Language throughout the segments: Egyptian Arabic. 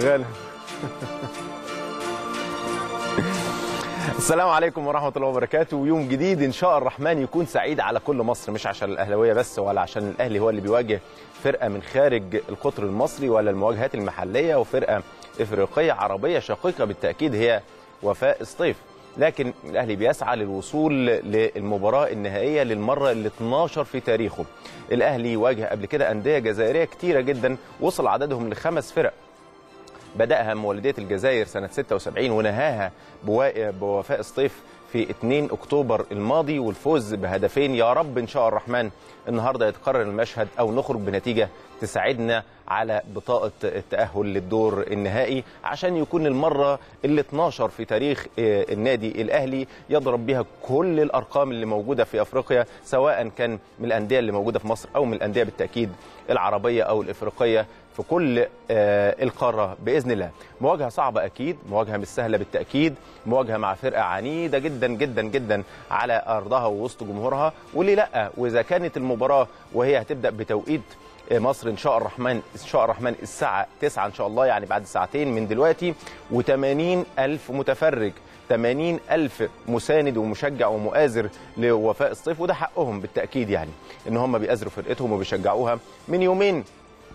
شغاله السلام عليكم ورحمة الله وبركاته ويوم جديد إن شاء الرحمن يكون سعيد على كل مصر مش عشان الأهلاوية بس ولا عشان الأهلي هو اللي بيواجه فرقة من خارج القطر المصري ولا المواجهات المحلية وفرقة إفريقية عربية شقيقة بالتأكيد هي وفاء سطيف لكن الأهلي بيسعى للوصول للمباراة النهائية للمرة ال 12 في تاريخه الأهلي واجه قبل كده أندية جزائرية كتيرة جدا وصل عددهم لخمس فرق بدأها مولودية الجزائر سنة 76 ونهاها بوا- بوفاء سطيف في 2 أكتوبر الماضي والفوز بهدفين يا رب إن شاء الرحمن النهاردة يتكرر المشهد أو نخرج بنتيجة تساعدنا على بطاقة التأهل للدور النهائي عشان يكون المرة ال 12 في تاريخ آه، النادي الأهلي يضرب بها كل الأرقام اللي موجودة في أفريقيا سواء كان من الأندية اللي موجودة في مصر أو من الأندية بالتأكيد العربية أو الإفريقية في كل آه، القارة بإذن الله مواجهة صعبة أكيد مواجهة مش سهلة بالتأكيد مواجهة مع فرقة عنيدة جدا جدا جدا على أرضها ووسط جمهورها وليه لأ وإذا كانت المباراة وهي هتبدأ بتوقيت مصر ان شاء الرحمن ان شاء الرحمن الساعه 9 ان شاء الله يعني بعد ساعتين من دلوقتي و80 الف متفرج 80 ألف مساند ومشجع ومؤازر لوفاء الصيف وده حقهم بالتأكيد يعني إن هم بيأزروا فرقتهم وبيشجعوها من يومين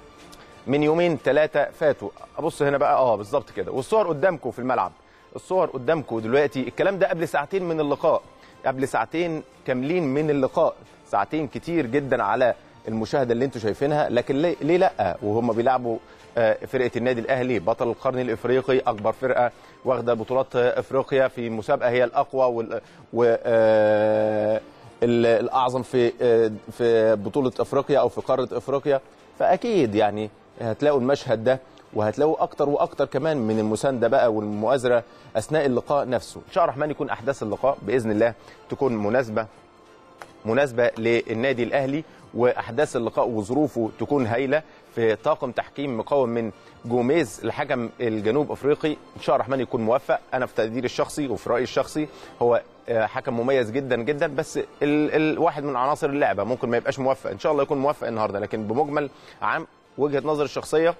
من يومين ثلاثة فاتوا أبص هنا بقى آه بالظبط كده والصور قدامكم في الملعب الصور قدامكم دلوقتي الكلام ده قبل ساعتين من اللقاء قبل ساعتين كاملين من اللقاء ساعتين كتير جدا على المشاهده اللي انتم شايفينها لكن ليه, ليه لا وهم بيلعبوا آه، فرقه النادي الاهلي بطل القرن الافريقي اكبر فرقه واخده بطولات آه، افريقيا في مسابقه هي الاقوى وال و آه، ال- الاعظم في آه، في بطوله افريقيا او في قاره افريقيا فاكيد يعني هتلاقوا المشهد ده وهتلاقوا اكتر واكتر كمان من المسانده بقى والمؤازره اثناء اللقاء نفسه ان شاء الله الرحمن يكون احداث اللقاء باذن الله تكون مناسبه مناسبه للنادي الاهلي واحداث اللقاء وظروفه تكون هايله في طاقم تحكيم مكون من جوميز الحكم الجنوب افريقي ان شاء الله الرحمن يكون موفق انا في تقديري الشخصي وفي رايي الشخصي هو آه، حكم مميز جدا جدا بس ال ال واحد من عناصر اللعبه ممكن ما يبقاش موفق ان شاء الله يكون موفق النهارده لكن بمجمل عام وجهه نظري الشخصيه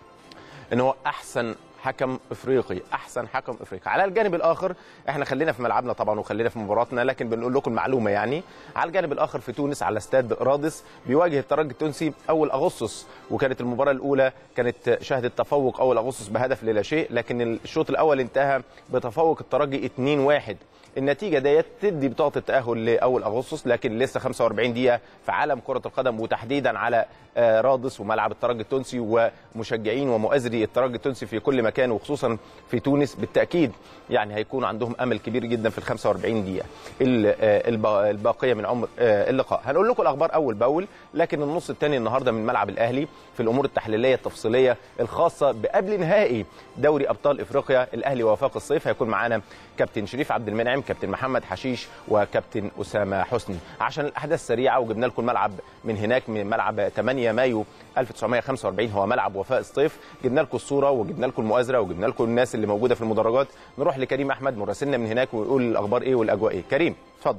ان هو احسن حكم افريقي احسن حكم افريقي على الجانب الاخر احنا خلينا في ملعبنا طبعا وخلينا في مباراتنا لكن بنقول لكم معلومه يعني على الجانب الاخر في تونس على استاد رادس بيواجه الترجي التونسي اول اغسطس وكانت المباراه الاولى كانت شهدت تفوق اول اغسطس بهدف للا شيء لكن الشوط الاول انتهى بتفوق الترجي 2-1 النتيجه ديت تدي بطاقه التاهل لاول اغسطس لكن لسه 45 دقيقه في عالم كره القدم وتحديدا على آه، رادس وملعب الترجي التونسي ومشجعين ومؤازري الترجي التونسي في كل مكان وخصوصا في تونس بالتاكيد يعني هيكون عندهم امل كبير جدا في ال 45 دقيقه ال- آه، الب- الباقيه من عمر آه، اللقاء هنقول لكم الاخبار اول باول لكن النص الثاني النهارده من ملعب الاهلي في الامور التحليليه التفصيليه الخاصه بقبل نهائي دوري ابطال افريقيا الاهلي ووفاق الصيف هيكون معانا كابتن شريف عبد المنعم كابتن محمد حشيش وكابتن اسامه حسني عشان الاحداث سريعه وجبنا لكم الملعب من هناك من ملعب 8 مايو 1945 هو ملعب وفاء الصيف جبنا لكم الصوره وجبنا لكم المؤازره وجبنا لكم الناس اللي موجوده في المدرجات نروح لكريم احمد مراسلنا من هناك ويقول الاخبار ايه والاجواء ايه كريم اتفضل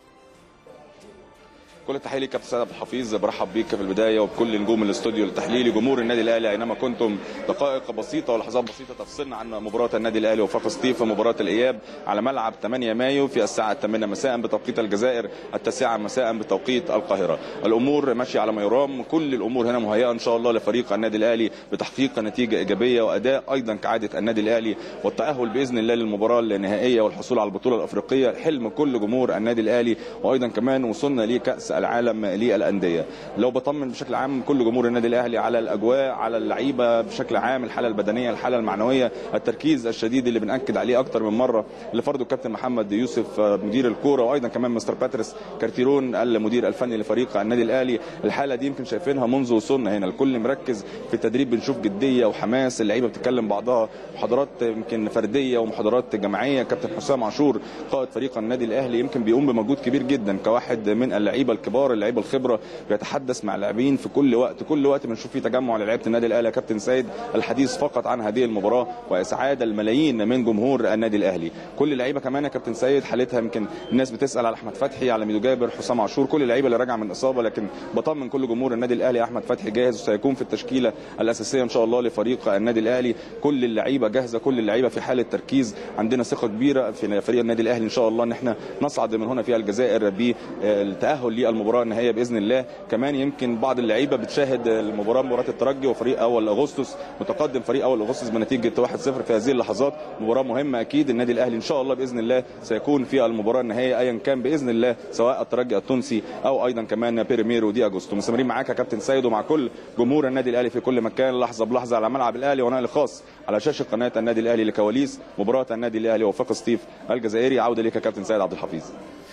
كل التحيه ليك كابتن سيد عبد الحفيظ برحب بيك في البدايه وبكل نجوم الاستوديو التحليلي جمهور النادي الاهلي اينما كنتم دقائق بسيطه ولحظات بسيطه تفصلنا عن مباراه النادي الاهلي وفاق سطيف مباراه الاياب على ملعب 8 مايو في الساعه 8 مساء بتوقيت الجزائر التاسعه مساء بتوقيت القاهره الامور ماشيه على ما يرام كل الامور هنا مهيئه ان شاء الله لفريق النادي الاهلي بتحقيق نتيجه ايجابيه واداء ايضا كعاده النادي الاهلي والتاهل باذن الله للمباراه النهائيه والحصول على البطوله الافريقيه حلم كل جمهور النادي الاهلي وايضا كمان وصلنا لكاس العالم للانديه لو بطمن بشكل عام كل جمهور النادي الاهلي على الاجواء على اللعيبه بشكل عام الحاله البدنيه الحاله المعنويه التركيز الشديد اللي بناكد عليه اكتر من مره اللي فرضه الكابتن محمد يوسف مدير الكوره وايضا كمان مستر باتريس كارتيرون المدير الفني لفريق النادي الاهلي الحاله دي يمكن شايفينها منذ وصولنا هنا الكل مركز في التدريب بنشوف جديه وحماس اللعيبه بتتكلم بعضها محاضرات يمكن فرديه ومحاضرات جماعيه كابتن حسام عاشور قائد فريق النادي الاهلي يمكن بيقوم بمجهود كبير جدا كواحد من اللعيبه الكبار اللعيبه الخبره بيتحدث مع اللاعبين في كل وقت كل وقت بنشوف فيه تجمع للعيبه النادي الاهلي يا كابتن سيد الحديث فقط عن هذه المباراه واسعاد الملايين من جمهور النادي الاهلي كل اللعيبه كمان يا كابتن سيد حالتها يمكن الناس بتسال على احمد فتحي على ميدو جابر حسام عاشور كل اللعيبه اللي راجعه من اصابه لكن بطمن كل جمهور النادي الاهلي احمد فتحي جاهز وسيكون في التشكيله الاساسيه ان شاء الله لفريق النادي الاهلي كل اللعيبه جاهزه كل اللعيبه في حاله تركيز عندنا ثقه كبيره في فريق النادي الاهلي ان شاء الله ان احنا نصعد من هنا في الجزائر بالتاهل للمباراه النهائيه باذن الله كمان يمكن بعض اللعيبه بتشاهد المباراه مباراه الترجي وفريق اول اغسطس متقدم فريق اول اغسطس بنتيجه 1-0 في هذه اللحظات مباراه مهمه اكيد النادي الاهلي ان شاء الله باذن الله سيكون في المباراه النهائيه ايا كان باذن الله سواء الترجي التونسي او ايضا كمان بيريميرو دي اجوستو مستمرين معاك يا كابتن سيد ومع كل جمهور النادي الاهلي في كل مكان لحظه بلحظه على ملعب الاهلي ونقل خاص على شاشه قناه النادي الاهلي لكواليس مباراه النادي الاهلي وفاق ستيف الجزائري عوده ليك يا كابتن سيد عبد الحفيظ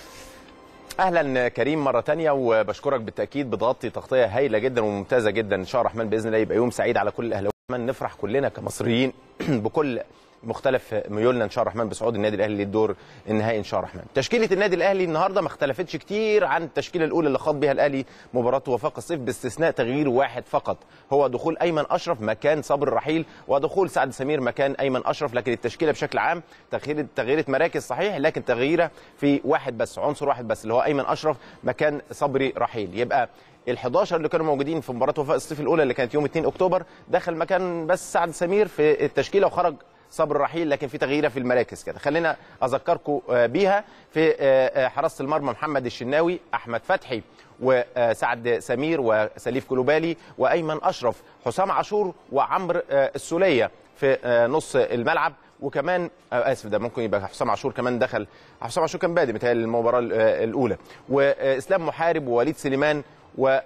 اهلا كريم مره تانية وبشكرك بالتاكيد بتغطي تغطيه هايله جدا وممتازه جدا ان شاء الله الرحمن باذن الله يبقى يوم سعيد على كل الاهلاويه نفرح كلنا كمصريين بكل مختلف ميولنا ان شاء الله الرحمن بصعود النادي الاهلي للدور النهائي ان شاء الله الرحمن. تشكيله النادي الاهلي النهارده ما اختلفتش كتير عن التشكيله الاولى اللي خاض بها الاهلي مباراه وفاق الصيف باستثناء تغيير واحد فقط هو دخول ايمن اشرف مكان صبر الرحيل ودخول سعد سمير مكان ايمن اشرف لكن التشكيله بشكل عام تغيير تغييره مراكز صحيح لكن تغييره في واحد بس عنصر واحد بس اللي هو ايمن اشرف مكان صبري رحيل يبقى ال11 اللي كانوا موجودين في مباراه وفاق الصيف الاولى اللي كانت يوم 2 اكتوبر دخل مكان بس سعد سمير في التشكيله وخرج صبر الرحيل لكن في تغييره في المراكز كده خلينا اذكركم بيها في حراسه المرمى محمد الشناوي احمد فتحي وسعد سمير وسليف كلوبالي وايمن اشرف حسام عاشور وعمرو السوليه في نص الملعب وكمان اسف ده ممكن يبقى حسام عاشور كمان دخل حسام عاشور كان بادئ بتهيألي المباراه الاولى واسلام محارب ووليد سليمان و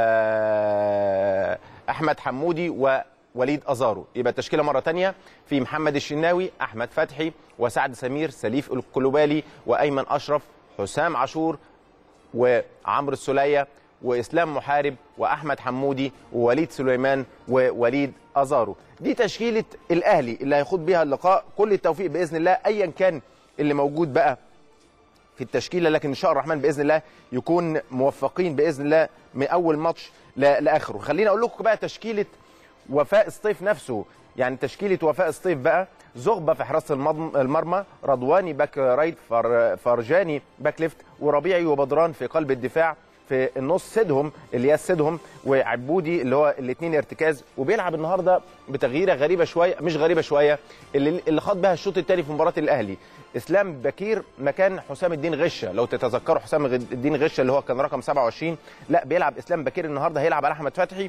احمد حمودي و وليد ازارو يبقى التشكيله مره ثانيه في محمد الشناوي احمد فتحي وسعد سمير سليف الكلوبالي وايمن اشرف حسام عاشور وعمرو السوليه واسلام محارب واحمد حمودي ووليد سليمان ووليد ازارو دي تشكيله الاهلي اللي هيخوض بيها اللقاء كل التوفيق باذن الله ايا كان اللي موجود بقى في التشكيله لكن ان شاء الله الرحمن باذن الله يكون موفقين باذن الله من اول ماتش لاخره خليني اقول لكم بقى تشكيله وفاء الصيف نفسه يعني تشكيله وفاء الصيف بقى زغبه في حراسه المرمى رضواني باك رايت فر فرجاني باك ليفت وربيعي وبدران في قلب الدفاع في النص سيدهم الياس سيدهم وعبودي اللي هو الاثنين ارتكاز وبيلعب النهارده بتغييره غريبه شويه مش غريبه شويه اللي اللي خاض بها الشوط الثاني في مباراه الاهلي اسلام بكير مكان حسام الدين غشه لو تتذكروا حسام الدين غشه اللي هو كان رقم 27 لا بيلعب اسلام بكير النهارده هيلعب على احمد فتحي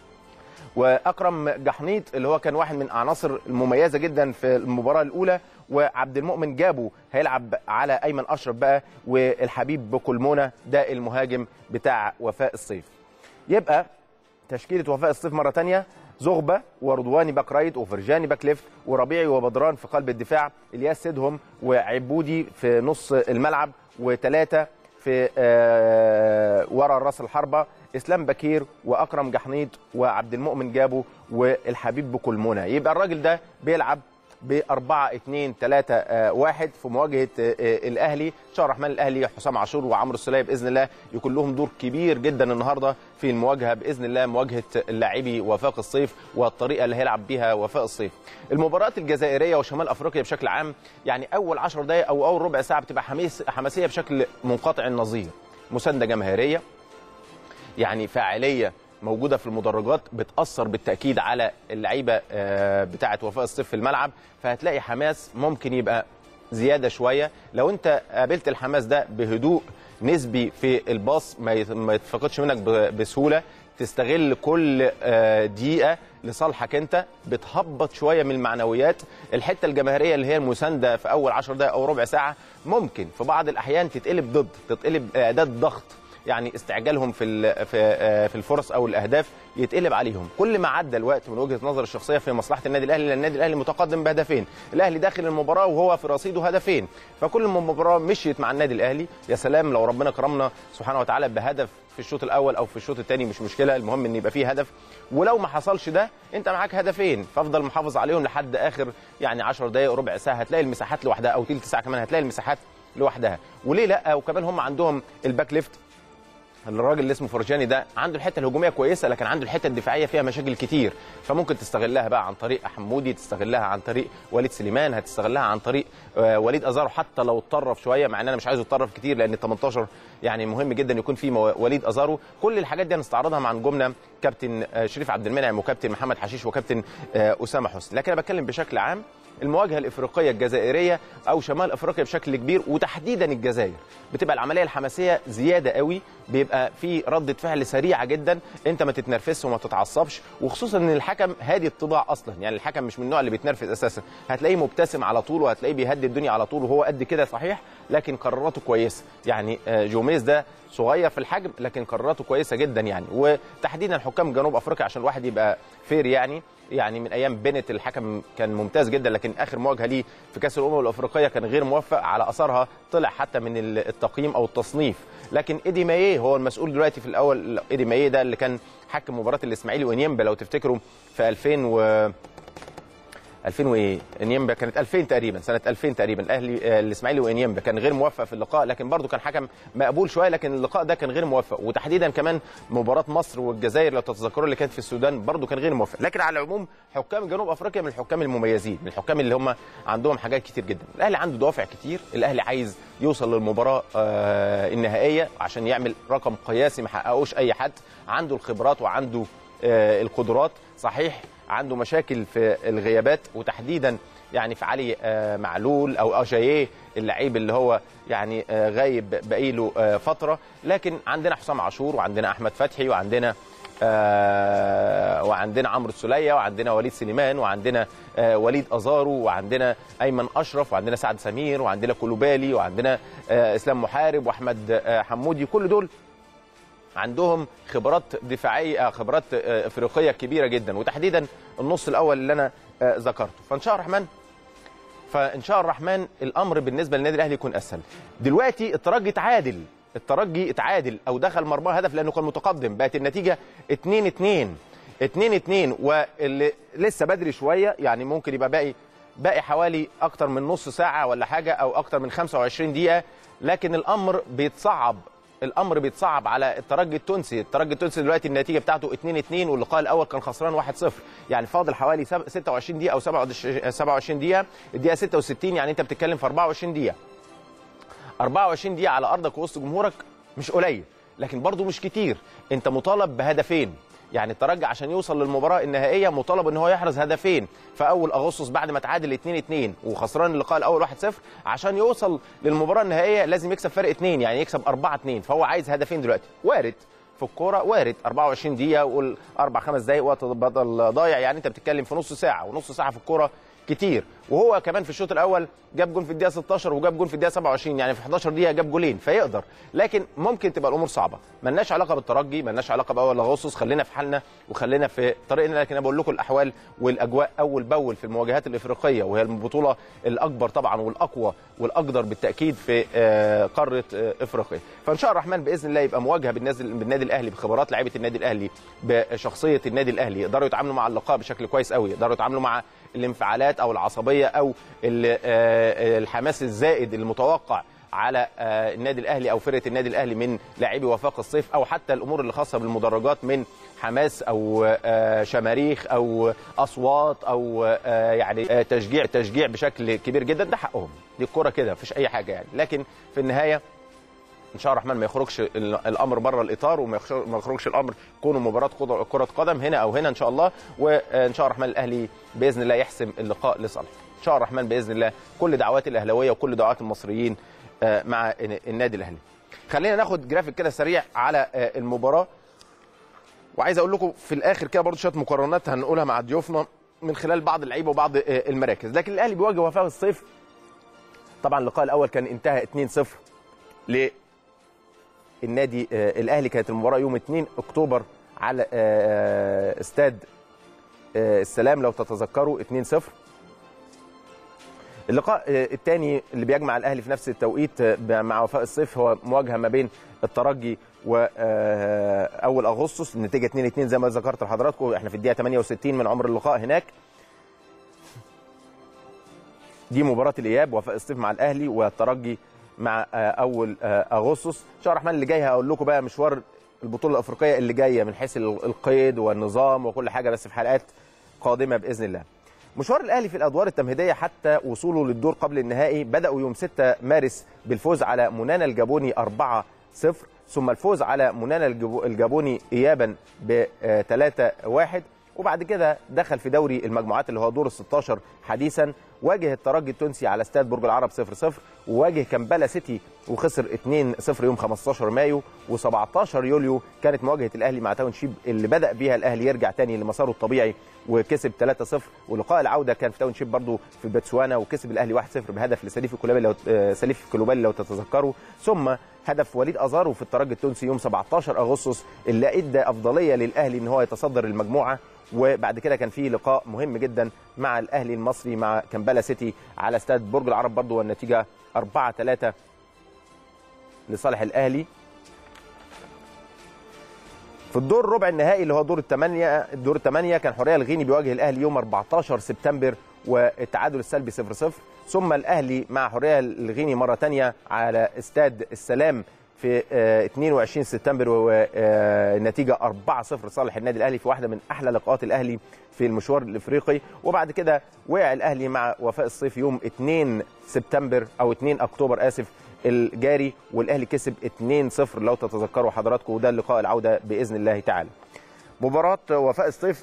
واكرم جحنيط اللي هو كان واحد من عناصر المميزه جدا في المباراه الاولى وعبد المؤمن جابو هيلعب على ايمن اشرف بقى والحبيب بكلمونه ده المهاجم بتاع وفاء الصيف يبقى تشكيله وفاء الصيف مره ثانيه زغبه ورضواني باك رايت وفرجاني باك ليفت وربيعي وبدران في قلب الدفاع الياس سيدهم وعبودي في نص الملعب وثلاثه في آه ورا راس الحربه اسلام بكير واكرم جحنيط وعبد المؤمن جابو والحبيب بكلمونه يبقى الراجل ده بيلعب ب 4 2 3 1 في مواجهه الاهلي ان شاء الله الرحمن الاهلي حسام عاشور وعمرو السوليه باذن الله يكون لهم دور كبير جدا النهارده في المواجهه باذن الله مواجهه اللاعبي وفاق الصيف والطريقه اللي هيلعب بيها وفاق الصيف. المباريات الجزائريه وشمال افريقيا بشكل عام يعني اول 10 دقائق او اول ربع ساعه بتبقى حماس حماسيه بشكل منقطع النظير. مسانده جماهيريه يعني فاعليه موجوده في المدرجات بتاثر بالتاكيد على اللعيبه بتاعه وفاء الصيف في الملعب فهتلاقي حماس ممكن يبقى زياده شويه لو انت قابلت الحماس ده بهدوء نسبي في الباص ما يتفقدش منك بسهوله تستغل كل دقيقه لصالحك انت بتهبط شويه من المعنويات الحته الجماهيريه اللي هي المسانده في اول 10 دقائق او ربع ساعه ممكن في بعض الاحيان تتقلب ضد تتقلب اعداد ضغط يعني استعجالهم في في في الفرص او الاهداف يتقلب عليهم كل ما عدى الوقت من وجهه نظر الشخصيه في مصلحه النادي الاهلي لان النادي الاهلي متقدم بهدفين الاهلي داخل المباراه وهو في رصيده هدفين فكل ما المباراه مشيت مع النادي الاهلي يا سلام لو ربنا كرمنا سبحانه وتعالى بهدف في الشوط الاول او في الشوط الثاني مش مشكله المهم ان يبقى فيه هدف ولو ما حصلش ده انت معاك هدفين فافضل محافظ عليهم لحد اخر يعني 10 دقائق ربع ساعه هتلاقي المساحات لوحدها او ثلث ساعه كمان هتلاقي المساحات لوحدها وليه لا وكمان هم عندهم الباك ليفت الراجل اللي اسمه فرجاني ده عنده الحته الهجوميه كويسه لكن عنده الحته الدفاعيه فيها مشاكل كتير فممكن تستغلها بقى عن طريق حمودي تستغلها عن طريق وليد سليمان هتستغلها عن طريق آه، وليد ازارو حتى لو اتطرف شويه مع ان انا مش عايزه يتطرف كتير لان 18 يعني مهم جدا يكون في مو- وليد ازارو كل الحاجات دي هنستعرضها مع نجومنا كابتن آه، شريف عبد المنعم وكابتن محمد حشيش وكابتن آه، اسامه حسني لكن انا بتكلم بشكل عام المواجهه الافريقيه الجزائريه او شمال افريقيا بشكل كبير وتحديدا الجزائر بتبقى العمليه الحماسيه زياده قوي بيبقى في رده فعل سريعه جدا انت ما تتنرفزش وما تتعصبش وخصوصا ان الحكم هادي الطباع اصلا يعني الحكم مش من النوع اللي بيتنرفز اساسا هتلاقيه مبتسم على طول وهتلاقيه بيهدي الدنيا على طول وهو قد كده صحيح لكن قراراته كويسه يعني آه، جوميز ده صغير في الحجم لكن قراراته كويسه جدا يعني وتحديدا حكام جنوب افريقيا عشان الواحد يبقى فير يعني يعني من ايام بنت الحكم كان ممتاز جدا لكن اخر مواجهه ليه في كاس الامم الافريقيه كان غير موفق على اثرها طلع حتى من التقييم او التصنيف لكن ايدي مايه هو المسؤول دلوقتي في الاول ايدي مايه ده اللي كان حكم مباراه الاسماعيلي وانيمبا لو تفتكروا في 2000 و 2000 وايه انيمبا كانت 2000 تقريبا سنه 2000 تقريبا الاهلي آه، الاسماعيلي وانيمبا كان غير موفق في اللقاء لكن برضه كان حكم مقبول شويه لكن اللقاء ده كان غير موفق وتحديدا كمان مباراه مصر والجزائر لو تتذكروا اللي كانت في السودان برضه كان غير موفق لكن على العموم حكام جنوب افريقيا من الحكام المميزين من الحكام اللي هم عندهم حاجات كتير جدا الاهلي عنده دوافع كتير الاهلي عايز يوصل للمباراه آه، النهائيه عشان يعمل رقم قياسي ما حققوش اي حد عنده الخبرات وعنده آه، القدرات صحيح عنده مشاكل في الغيابات وتحديدا يعني في علي آه، معلول او اجاييه اللعيب اللي هو يعني آه، غايب بقيله آه، فتره لكن عندنا حسام عاشور وعندنا احمد فتحي وعندنا آه، وعندنا عمرو السوليه وعندنا وليد سليمان وعندنا آه، وليد ازارو وعندنا ايمن اشرف وعندنا سعد سمير وعندنا كولوبالي وعندنا آه، اسلام محارب واحمد آه، حمودي كل دول عندهم خبرات دفاعيه خبرات آه، افريقيه كبيره جدا وتحديدا النص الاول اللي انا آه، ذكرته فان شاء الرحمن فان شاء الرحمن الامر بالنسبه للنادي الاهلي يكون اسهل دلوقتي الترجي اتعادل الترجي اتعادل او دخل مرماه هدف لانه كان متقدم بقت النتيجه 2 2 2 2 واللي لسه بدري شويه يعني ممكن يبقى باقي باقي حوالي اكتر من نص ساعه ولا حاجه او اكتر من 25 دقيقه لكن الامر بيتصعب الامر بيتصعب على الترجي التونسي الترجي التونسي دلوقتي النتيجه بتاعته 2 2 واللقاء الاول كان خسران 1 0 يعني فاضل حوالي سب- 26 دقيقه او 27 دقيقه الدقيقه 66 يعني انت بتتكلم في 24 دقيقه 24 دقيقه على ارضك وسط جمهورك مش قليل لكن برضه مش كتير انت مطالب بهدفين يعني الترجي عشان يوصل للمباراه النهائيه مطالب ان هو يحرز هدفين في اول اغسطس بعد ما تعادل 2 2 وخسران اللقاء الاول 1 0 عشان يوصل للمباراه النهائيه لازم يكسب فرق 2 يعني يكسب 4 2 فهو عايز هدفين دلوقتي وارد في الكوره وارد 24 دقيقه وقول اربع خمس دقائق وقت بدل ضايع يعني انت بتتكلم في نص ساعه ونص ساعه في الكوره كتير وهو كمان في الشوط الاول جاب جون في الدقيقه 16 وجاب جون في الدقيقه 27 يعني في 11 دقيقه جاب جولين فيقدر لكن ممكن تبقى الامور صعبه ملناش علاقه بالترجي ملناش علاقه باول اغسطس خلينا في حالنا وخلينا في طريقنا لكن انا بقول لكم الاحوال والاجواء اول باول في المواجهات الافريقيه وهي البطوله الاكبر طبعا والاقوى والاقدر بالتاكيد في آه، قاره آه، افريقيا فان شاء الرحمن باذن الله يبقى مواجهه بالنادي بالنادي الاهلي بخبرات لعيبه النادي الاهلي بشخصيه النادي الاهلي يقدروا يتعاملوا مع اللقاء بشكل كويس قوي يقدروا يتعاملوا مع الانفعالات او العصبيه او ال- آه، الحماس الزائد المتوقع على آه، النادي الاهلي او فرقه النادي الاهلي من لاعبي وفاق الصيف او حتى الامور اللي خاصه بالمدرجات من حماس او آه، شماريخ او اصوات او آه، يعني آه، تشجيع تشجيع بشكل كبير جدا ده حقهم دي الكوره كده مفيش اي حاجه يعني لكن في النهايه ان شاء الله الرحمن ما يخرجش ال- الامر بره الاطار وما يخش- ما يخرجش الامر كونه مباراه قد- كره قدم هنا او هنا ان شاء الله وان شاء الله الرحمن الاهلي باذن الله يحسم اللقاء لصالحه ان شاء الله الرحمن باذن الله كل دعوات الاهلاويه وكل دعوات المصريين آه، مع النادي الاهلي خلينا ناخد جرافيك كده سريع على آه، المباراه وعايز اقول لكم في الاخر كده برضو شويه مقارنات هنقولها مع ضيوفنا من خلال بعض اللعيبه وبعض آه، المراكز لكن الاهلي بيواجه وفاق الصيف طبعا اللقاء الاول كان انتهى 2-0 ل النادي آه، الاهلي كانت المباراه يوم 2 اكتوبر على آه، استاد آه، السلام لو تتذكروا 2-0 اللقاء آه، الثاني اللي بيجمع الاهلي في نفس التوقيت آه، مع وفاء الصيف هو مواجهه ما بين الترجي واول اغسطس النتيجه 2 2 زي ما ذكرت لحضراتكم احنا في الدقيقه 68 من عمر اللقاء هناك دي مباراه الاياب وفاء الصيف مع الاهلي والترجي مع آه، اول آه، اغسطس ان شاء الله الرحمن اللي جاي هقول لكم بقى مشوار البطوله الافريقيه اللي جايه من حيث القيد والنظام وكل حاجه بس في حلقات قادمه باذن الله مشوار الاهلي في الادوار التمهيديه حتى وصوله للدور قبل النهائي بداوا يوم 6 مارس بالفوز على منانا الجابوني 4-0 ثم الفوز على منانا الجابوني ايابا ب 3-1 وبعد كده دخل في دوري المجموعات اللي هو دور ال 16 حديثا واجه الترجي التونسي على استاد برج العرب 0-0 وواجه كامبالا سيتي وخسر 2-0 يوم 15 مايو و17 يوليو كانت مواجهه الاهلي مع تاون شيب اللي بدا بيها الاهلي يرجع تاني لمساره الطبيعي وكسب 3-0 ولقاء العوده كان في تاون شيب برضه في بتسوانا وكسب الاهلي 1-0 بهدف لسليف كولوبالي لو سليف كولوبالي لو تتذكروا ثم هدف وليد ازارو في الترجي التونسي يوم 17 اغسطس اللي ادى افضليه للاهلي ان هو يتصدر المجموعه وبعد كده كان في لقاء مهم جدا مع الاهلي المصري مع كامبالا سيتي على استاد برج العرب برضه والنتيجه 4 3 لصالح الاهلي في الدور ربع النهائي اللي هو دور الثمانيه الدور الثمانيه كان حوريه الغيني بيواجه الاهلي يوم 14 سبتمبر والتعادل السلبي 0 0 ثم الاهلي مع حوريه الغيني مره ثانيه على استاد السلام في 22 سبتمبر والنتيجه 4-0 لصالح النادي الاهلي في واحده من احلى لقاءات الاهلي في المشوار الافريقي وبعد كده وقع الاهلي مع وفاء الصيف يوم 2 سبتمبر او 2 اكتوبر اسف الجاري والاهلي كسب 2-0 لو تتذكروا حضراتكم وده اللقاء العوده باذن الله تعالى. مباراه وفاء الصيف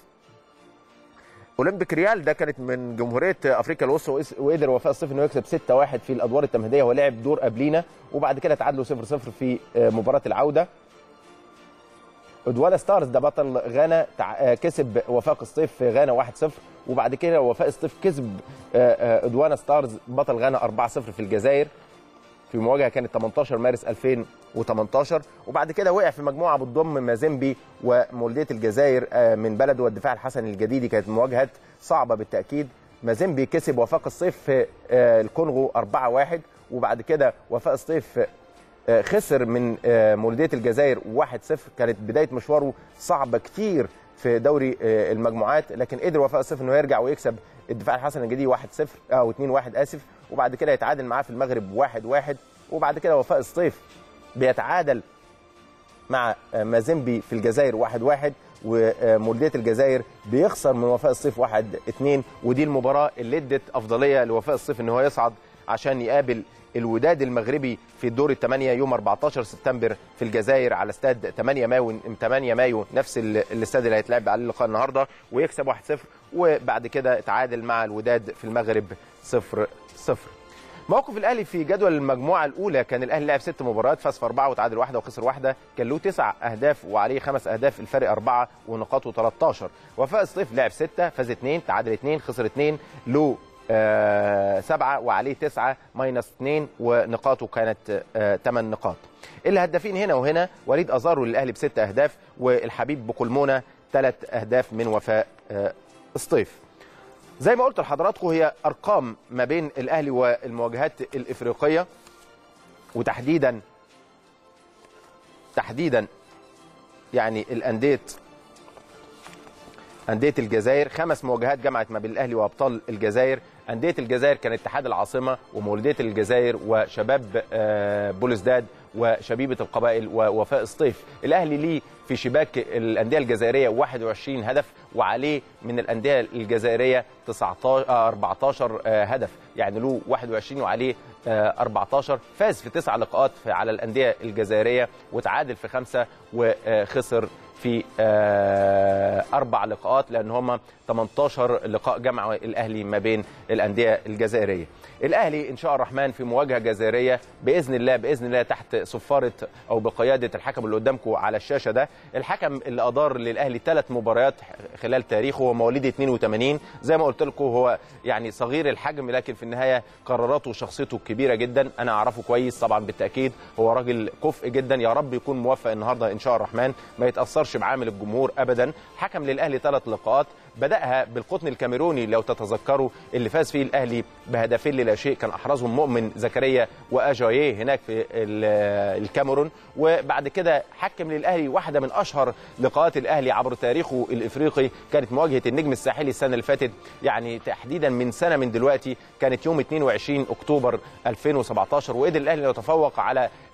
اولمبيك ريال ده كانت من جمهوريه افريقيا الوسطى وقدر وفاء الصيف انه يكسب 6-1 في الادوار التمهيديه ولعب دور قبلينا وبعد كده تعادلوا 0-0 في مباراه العوده ادوالا ستارز ده بطل غانا كسب وفاق الصيف في غانا 1-0 وبعد كده وفاء الصيف كسب ادوانا ستارز بطل غانا 4-0 في الجزائر في مواجهه كانت 18 مارس 2018 وبعد كده وقع في مجموعه بتضم مازيمبي ومولوديه الجزائر من بلده والدفاع الحسني الجديدي كانت مواجهات صعبه بالتاكيد مازيمبي كسب وفاق الصيف في الكونغو 4-1 وبعد كده وفاق الصيف خسر من مولوديه الجزائر 1-0 كانت بدايه مشواره صعبه كتير في دوري المجموعات لكن قدر وفاء الصيف انه يرجع ويكسب الدفاع الحسني الجديدي 1-0 او 2-1 اسف وبعد كده يتعادل معاه في المغرب 1-1 وبعد كده وفاء الصيف بيتعادل مع مازيمبي في الجزائر 1-1 ومولوديه الجزائر بيخسر من وفاء الصيف 1-2 ودي المباراه اللي ادت افضليه لوفاء الصيف ان هو يصعد عشان يقابل الوداد المغربي في الدور الثمانية يوم 14 سبتمبر في الجزائر على استاد 8 مايو 8 مايو نفس الاستاد اللي هيتلعب عليه اللقاء النهارده ويكسب 1-0 وبعد كده تعادل مع الوداد في المغرب 0 0 موقف الاهلي في جدول المجموعه الاولى كان الاهلي لعب ست مباريات فاز في اربعه وتعادل واحده وخسر واحده كان له تسع اهداف وعليه خمس اهداف الفرق اربعه ونقاطه 13 وفاء الصيف لعب سته فاز اثنين تعادل اثنين خسر اثنين له آه سبعة وعليه تسعة ماينس اثنين ونقاطه كانت آه ثمان نقاط الهدافين هنا وهنا وليد أزارو للأهلي بست أهداف والحبيب بقلمونة ثلاث أهداف من وفاء آه الصيف زي ما قلت لحضراتكم هي أرقام ما بين الأهلي والمواجهات الإفريقية وتحديدا تحديدا يعني الأندية أندية الجزائر خمس مواجهات جمعت ما بين الأهلي وأبطال الجزائر أندية الجزائر كان اتحاد العاصمة ومولودية الجزائر وشباب بولزداد وشبيبة القبائل ووفاء الصيف الأهلي ليه في شباك الأندية الجزائرية 21 هدف وعليه من الأندية الجزائرية 19 14 هدف يعني له 21 وعليه 14 فاز في تسع لقاءات على الأندية الجزائرية وتعادل في خمسة وخسر في اربع لقاءات لان هم 18 لقاء جمع الاهلي ما بين الانديه الجزائريه. الاهلي ان شاء الرحمن في مواجهه جزائريه باذن الله باذن الله تحت صفاره او بقياده الحكم اللي قدامكم على الشاشه ده، الحكم اللي ادار للاهلي ثلاث مباريات خلال تاريخه هو مواليد 82 زي ما قلت لكم هو يعني صغير الحجم لكن في النهايه قراراته وشخصيته كبيره جدا انا اعرفه كويس طبعا بالتاكيد هو راجل كفء جدا يا رب يكون موفق النهارده ان شاء الرحمن ما يتاثرش بعامل الجمهور ابدا حكم للاهلي ثلاث لقاءات بداها بالقطن الكاميروني لو تتذكروا اللي فاز فيه الاهلي بهدفين للا شيء كان احرزهم مؤمن زكريا واجاييه هناك في الكاميرون وبعد كده حكم للاهلي واحده من اشهر لقاءات الاهلي عبر تاريخه الافريقي كانت مواجهه النجم الساحلي السنه اللي فاتت يعني تحديدا من سنه من دلوقتي كانت يوم 22 اكتوبر 2017 وقدر الاهلي يتفوق على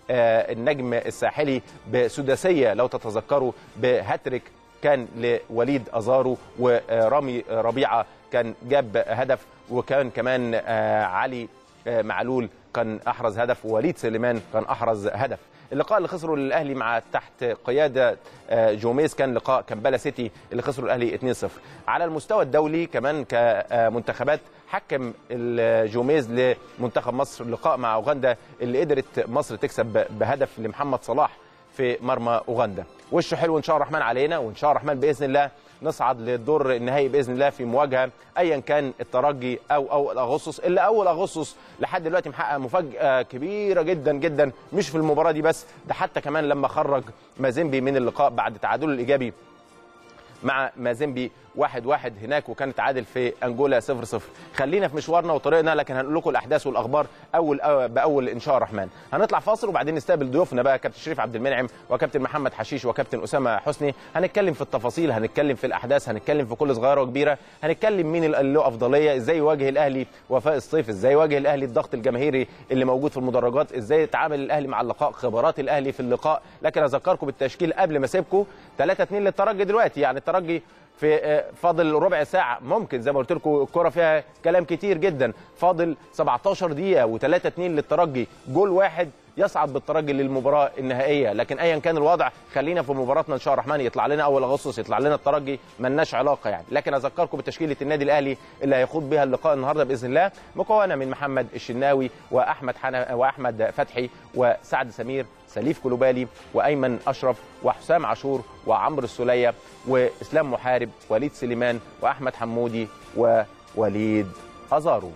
النجم الساحلي بسداسيه لو تتذكروا بهاتريك كان لوليد ازارو ورامي ربيعه كان جاب هدف وكان كمان علي معلول كان احرز هدف ووليد سليمان كان احرز هدف اللقاء اللي خسره الاهلي مع تحت قياده جوميز كان لقاء كامبالا سيتي اللي خسره الاهلي 2-0 على المستوى الدولي كمان كمنتخبات حكم جوميز لمنتخب مصر لقاء مع اوغندا اللي قدرت مصر تكسب بهدف لمحمد صلاح في مرمى اوغندا وشه حلو ان شاء الله الرحمن علينا وان شاء الله الرحمن باذن الله نصعد للدور النهائي باذن الله في مواجهه ايا كان الترجي او اول اغسطس اللي اول اغسطس لحد دلوقتي محقق مفاجاه كبيره جدا جدا مش في المباراه دي بس ده حتى كمان لما خرج مازيمبي من اللقاء بعد تعادله الايجابي مع مازيمبي واحد واحد هناك وكان تعادل في انجولا صفر صفر خلينا في مشوارنا وطريقنا لكن هنقول لكم الاحداث والاخبار اول باول ان شاء الله الرحمن هنطلع فاصل وبعدين نستقبل ضيوفنا بقى كابتن شريف عبد المنعم وكابتن محمد حشيش وكابتن اسامه حسني هنتكلم في التفاصيل هنتكلم في الاحداث هنتكلم في كل صغيره وكبيره هنتكلم مين اللي له افضليه ازاي يواجه الاهلي وفاء الصيف ازاي يواجه الاهلي الضغط الجماهيري اللي موجود في المدرجات ازاي يتعامل الاهلي مع اللقاء خبرات الاهلي في اللقاء لكن اذكركم بالتشكيل قبل ما اسيبكم 3 2 للترجي دلوقتي يعني الترجي في فاضل ربع ساعة ممكن زي ما قلت لكم الكرة فيها كلام كتير جدا فاضل 17 دقيقة و3 2 للترجي جول واحد يصعد بالترجي للمباراة النهائية لكن ايا كان الوضع خلينا في مباراتنا ان شاء الله الرحمن يطلع لنا اول اغسطس يطلع لنا الترجي ملناش علاقة يعني لكن اذكركم بتشكيلة النادي الاهلي اللي هيخوض بها اللقاء النهارده باذن الله مكونة من محمد الشناوي واحمد حنا واحمد فتحي وسعد سمير سليف كلوبالي وايمن اشرف وحسام عاشور وعمرو السوليه واسلام محارب وليد سليمان واحمد حمودي ووليد ازارو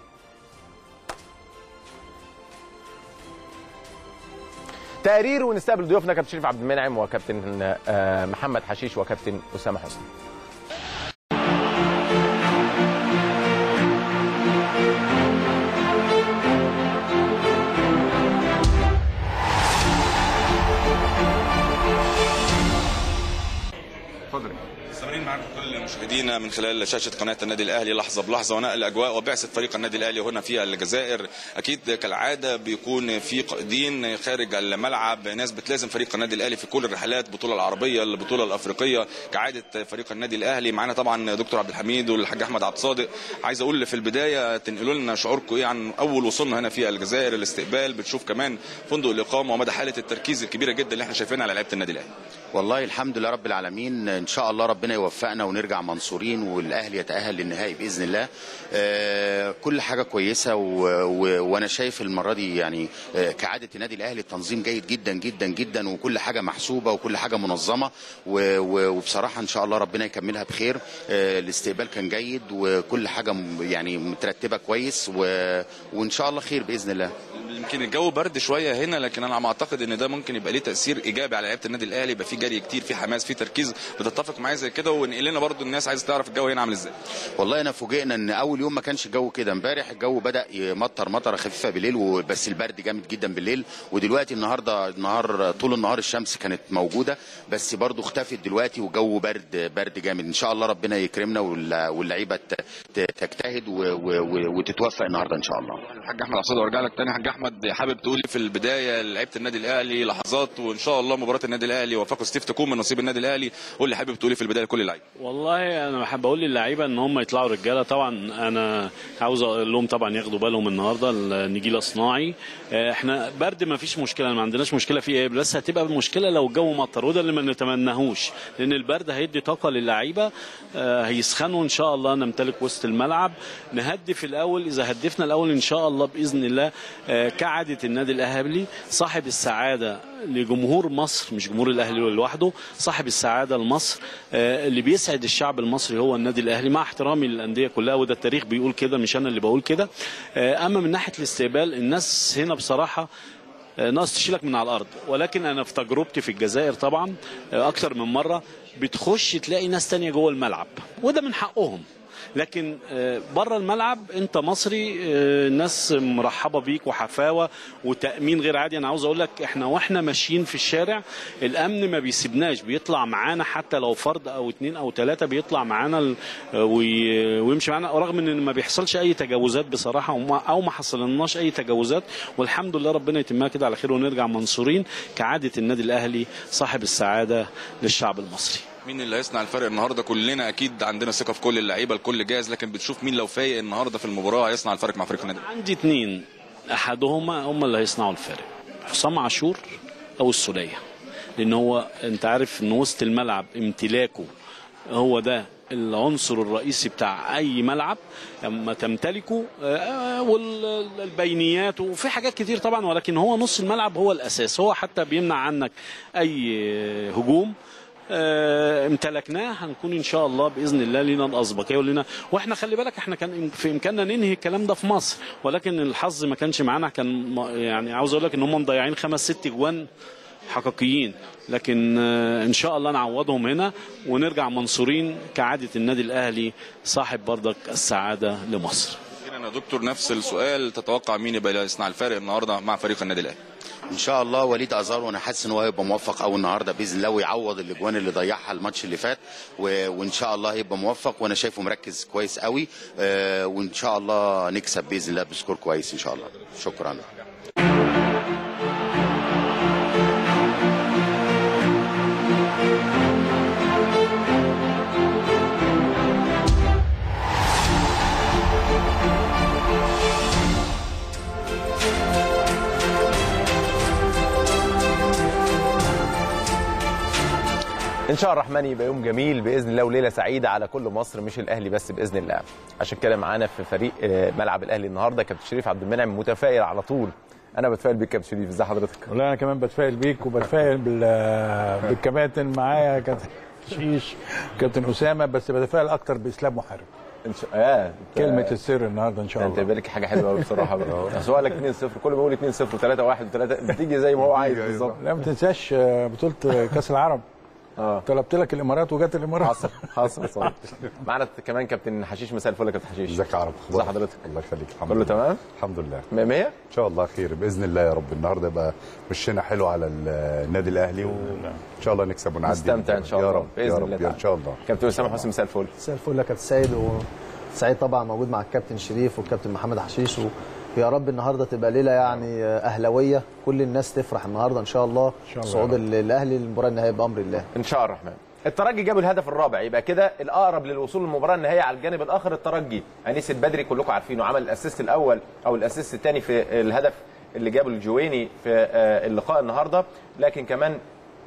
تقرير ونستقبل ضيوفنا كابتن شريف عبد المنعم وكابتن محمد حشيش وكابتن اسامه حسني مستمرين معاكم كل مشاهدينا من خلال شاشه قناه النادي الاهلي لحظه بلحظه ونقل اجواء وبعثه فريق النادي الاهلي هنا في الجزائر اكيد كالعاده بيكون في قائدين خارج الملعب ناس بتلازم فريق النادي الاهلي في كل الرحلات البطوله العربيه البطوله الافريقيه كعاده فريق النادي الاهلي معانا طبعا دكتور عبد الحميد والحاج احمد عبد الصادق عايز اقول في البدايه تنقلوا لنا شعوركم ايه عن اول وصولنا هنا في الجزائر الاستقبال بتشوف كمان فندق الاقامه ومدى حاله التركيز الكبيره جدا اللي احنا شايفينها على لعيبه النادي الاهلي والله الحمد لله رب العالمين ان شاء الله ربنا يوفقنا ونرجع منصورين والاهلي يتاهل للنهائي باذن الله آه كل حاجه كويسه و... و... وانا شايف المره دي يعني آه كعاده النادي الاهلي التنظيم جيد جدا جدا جدا وكل حاجه محسوبه وكل حاجه منظمه و... و... وبصراحه ان شاء الله ربنا يكملها بخير آه الاستقبال كان جيد وكل حاجه يعني مترتبه كويس و... وان شاء الله خير باذن الله يمكن الجو برد شويه هنا لكن انا اعتقد ان ده ممكن يبقى ليه تاثير ايجابي على لعيبه النادي الاهلي يبقى في جري كتير في حماس في تركيز بتتفق معايا زي كده ونقل لنا برضو الناس عايزه تعرف الجو هنا عامل ازاي والله انا فوجئنا ان اول يوم ما كانش الجو كده امبارح الجو بدا يمطر مطره خفيفه بالليل وبس البرد جامد جدا بالليل ودلوقتي النهارده النهار طول النهار الشمس كانت موجوده بس برضو اختفت دلوقتي وجو برد برد جامد ان شاء الله ربنا يكرمنا واللعيبه تجتهد وتتوفق النهارده ان شاء الله الحاج احمد عصاد وارجع لك تاني حاج احمد حابب تقولي في البدايه لعيبه النادي الاهلي لحظات وان شاء الله مباراه النادي الاهلي وفاق ستيف تكون من نصيب النادي الاهلي قول لي حابب تقولي في البدايه لكل اللعيبه والله انا بحب اقول للعيبه ان هم يطلعوا رجاله طبعا انا عاوز اقول لهم طبعا ياخدوا بالهم النهارده النجيل الصناعي احنا برد ما فيش مشكله ما عندناش مشكله فيه ايه بس هتبقى المشكله لو الجو مطر وده اللي ما نتمناهوش لان البرد هيدي طاقه للعيبه هيسخنوا ان شاء الله نمتلك وسط الملعب نهدي في الاول اذا هدفنا الاول ان شاء الله باذن الله كعاده النادي الاهلي صاحب السعاده لجمهور مصر مش جمهور الاهلي لوحده صاحب السعاده لمصر اللي بيسعد الشعب المصري هو النادي الاهلي مع احترامي للانديه كلها وده التاريخ بيقول كده مش انا اللي بقول كده اما من ناحيه الاستقبال الناس هنا بصراحه ناقص تشيلك من على الارض ولكن انا في تجربتي في الجزائر طبعا اكثر من مره بتخش تلاقي ناس تانية جوه الملعب وده من حقهم لكن آه، بره الملعب انت مصري آه، الناس مرحبه بيك وحفاوه وتامين غير عادي انا عاوز اقول لك احنا واحنا ماشيين في الشارع الامن ما بيسيبناش بيطلع معانا حتى لو فرد او اتنين او ثلاثه بيطلع معانا ال- وي- ويمشي معانا رغم ان ما بيحصلش اي تجاوزات بصراحه وما- او ما حصلناش اي تجاوزات والحمد لله ربنا يتمها كده على خير ونرجع منصورين كعاده النادي الاهلي صاحب السعاده للشعب المصري مين اللي هيصنع الفرق النهارده كلنا اكيد عندنا ثقه في كل اللعيبه الكل جاهز لكن بتشوف مين لو فايق النهارده في المباراه هيصنع الفرق مع فريق النادي عندي اتنين احدهما هم اللي هيصنعوا الفارق حسام عاشور او السوليه لان هو انت عارف ان وسط الملعب امتلاكه هو ده العنصر الرئيسي بتاع اي ملعب لما تمتلكه آه، والبينيات وفي حاجات كتير طبعا ولكن هو نص الملعب هو الاساس هو حتى بيمنع عنك اي هجوم آه، امتلكناه هنكون ان شاء الله باذن الله لينا الاسبقيه ولينا واحنا خلي بالك احنا كان في امكاننا ننهي الكلام ده في مصر ولكن الحظ ما كانش معانا كان م- يعني عاوز اقول لك ان هم مضيعين خمس ست جوان حقيقيين لكن آه، ان شاء الله نعوضهم هنا ونرجع منصورين كعاده النادي الاهلي صاحب برضك السعاده لمصر اخيرا يا دكتور نفس السؤال تتوقع مين يبقى يصنع الفرق النهارده مع فريق النادي الاهلي ان شاء الله وليد ازار وانا حاسس ان هو هيبقى موفق قوي النهارده باذن الله ويعوض الاجوان اللي ضيعها الماتش اللي فات و... وان شاء الله هيبقى موفق وانا شايفه مركز كويس قوي آه وان شاء الله نكسب باذن الله بسكور كويس ان شاء الله شكرا ان شاء الله الرحمن يبقى يوم جميل باذن الله وليله سعيده على كل مصر مش الاهلي بس باذن الله عشان كده معانا في فريق آه، ملعب الاهلي النهارده كابتن شريف عبد المنعم متفائل على طول انا بتفائل بيك كابتن شريف ازي حضرتك والله انا كمان بتفائل بيك وبتفائل بال- بالكباتن معايا كابتن شيش كابتن اسامه بس بتفائل اكتر باسلام محارب ان شاء اه أنت- كلمه السر النهارده ان شاء انت الله بالك حاجه حلوه قوي بصراحه بقى بس هو قال لك 2-0 كل ما بيقول 2-0 3-1 3 بتيجي زي ما هو عايز بالظبط لا ما تنساش آه، بطوله كاس العرب اه طلبت لك الامارات وجت الامارات حصل حصل صح معانا كمان كابتن حشيش مساء الفل يا كابتن حشيش ازيك يا عرب ازي حضرتك الله يخليك الحمد كله لله تمام الحمد لله 100 100 ان شاء الله خير باذن الله يا رب النهارده يبقى وشنا حلو على النادي الاهلي وان شاء الله نكسب ونعدي نستمتع ان شاء الله يا رب باذن يا الله رب تعالى. ان شاء الله كابتن اسامه حسني مساء الفل مساء الفل يا كابتن سيد وسعيد طبعا موجود مع الكابتن شريف والكابتن محمد حشيش ويا رب النهارده تبقى ليله يعني اهلاويه كل الناس تفرح النهارده ان شاء الله شاء الله صعود يا رب. ال- الاهلي للمباراه النهائيه بامر الله ان شاء الله الرحمن الترجي جاب الهدف الرابع يبقى كده الاقرب للوصول للمباراه النهائيه على الجانب الاخر الترجي انيس البدري كلكم عارفينه عمل الاسيست الاول او الاسيست الثاني في الهدف اللي جابه الجويني في آه، اللقاء النهارده لكن كمان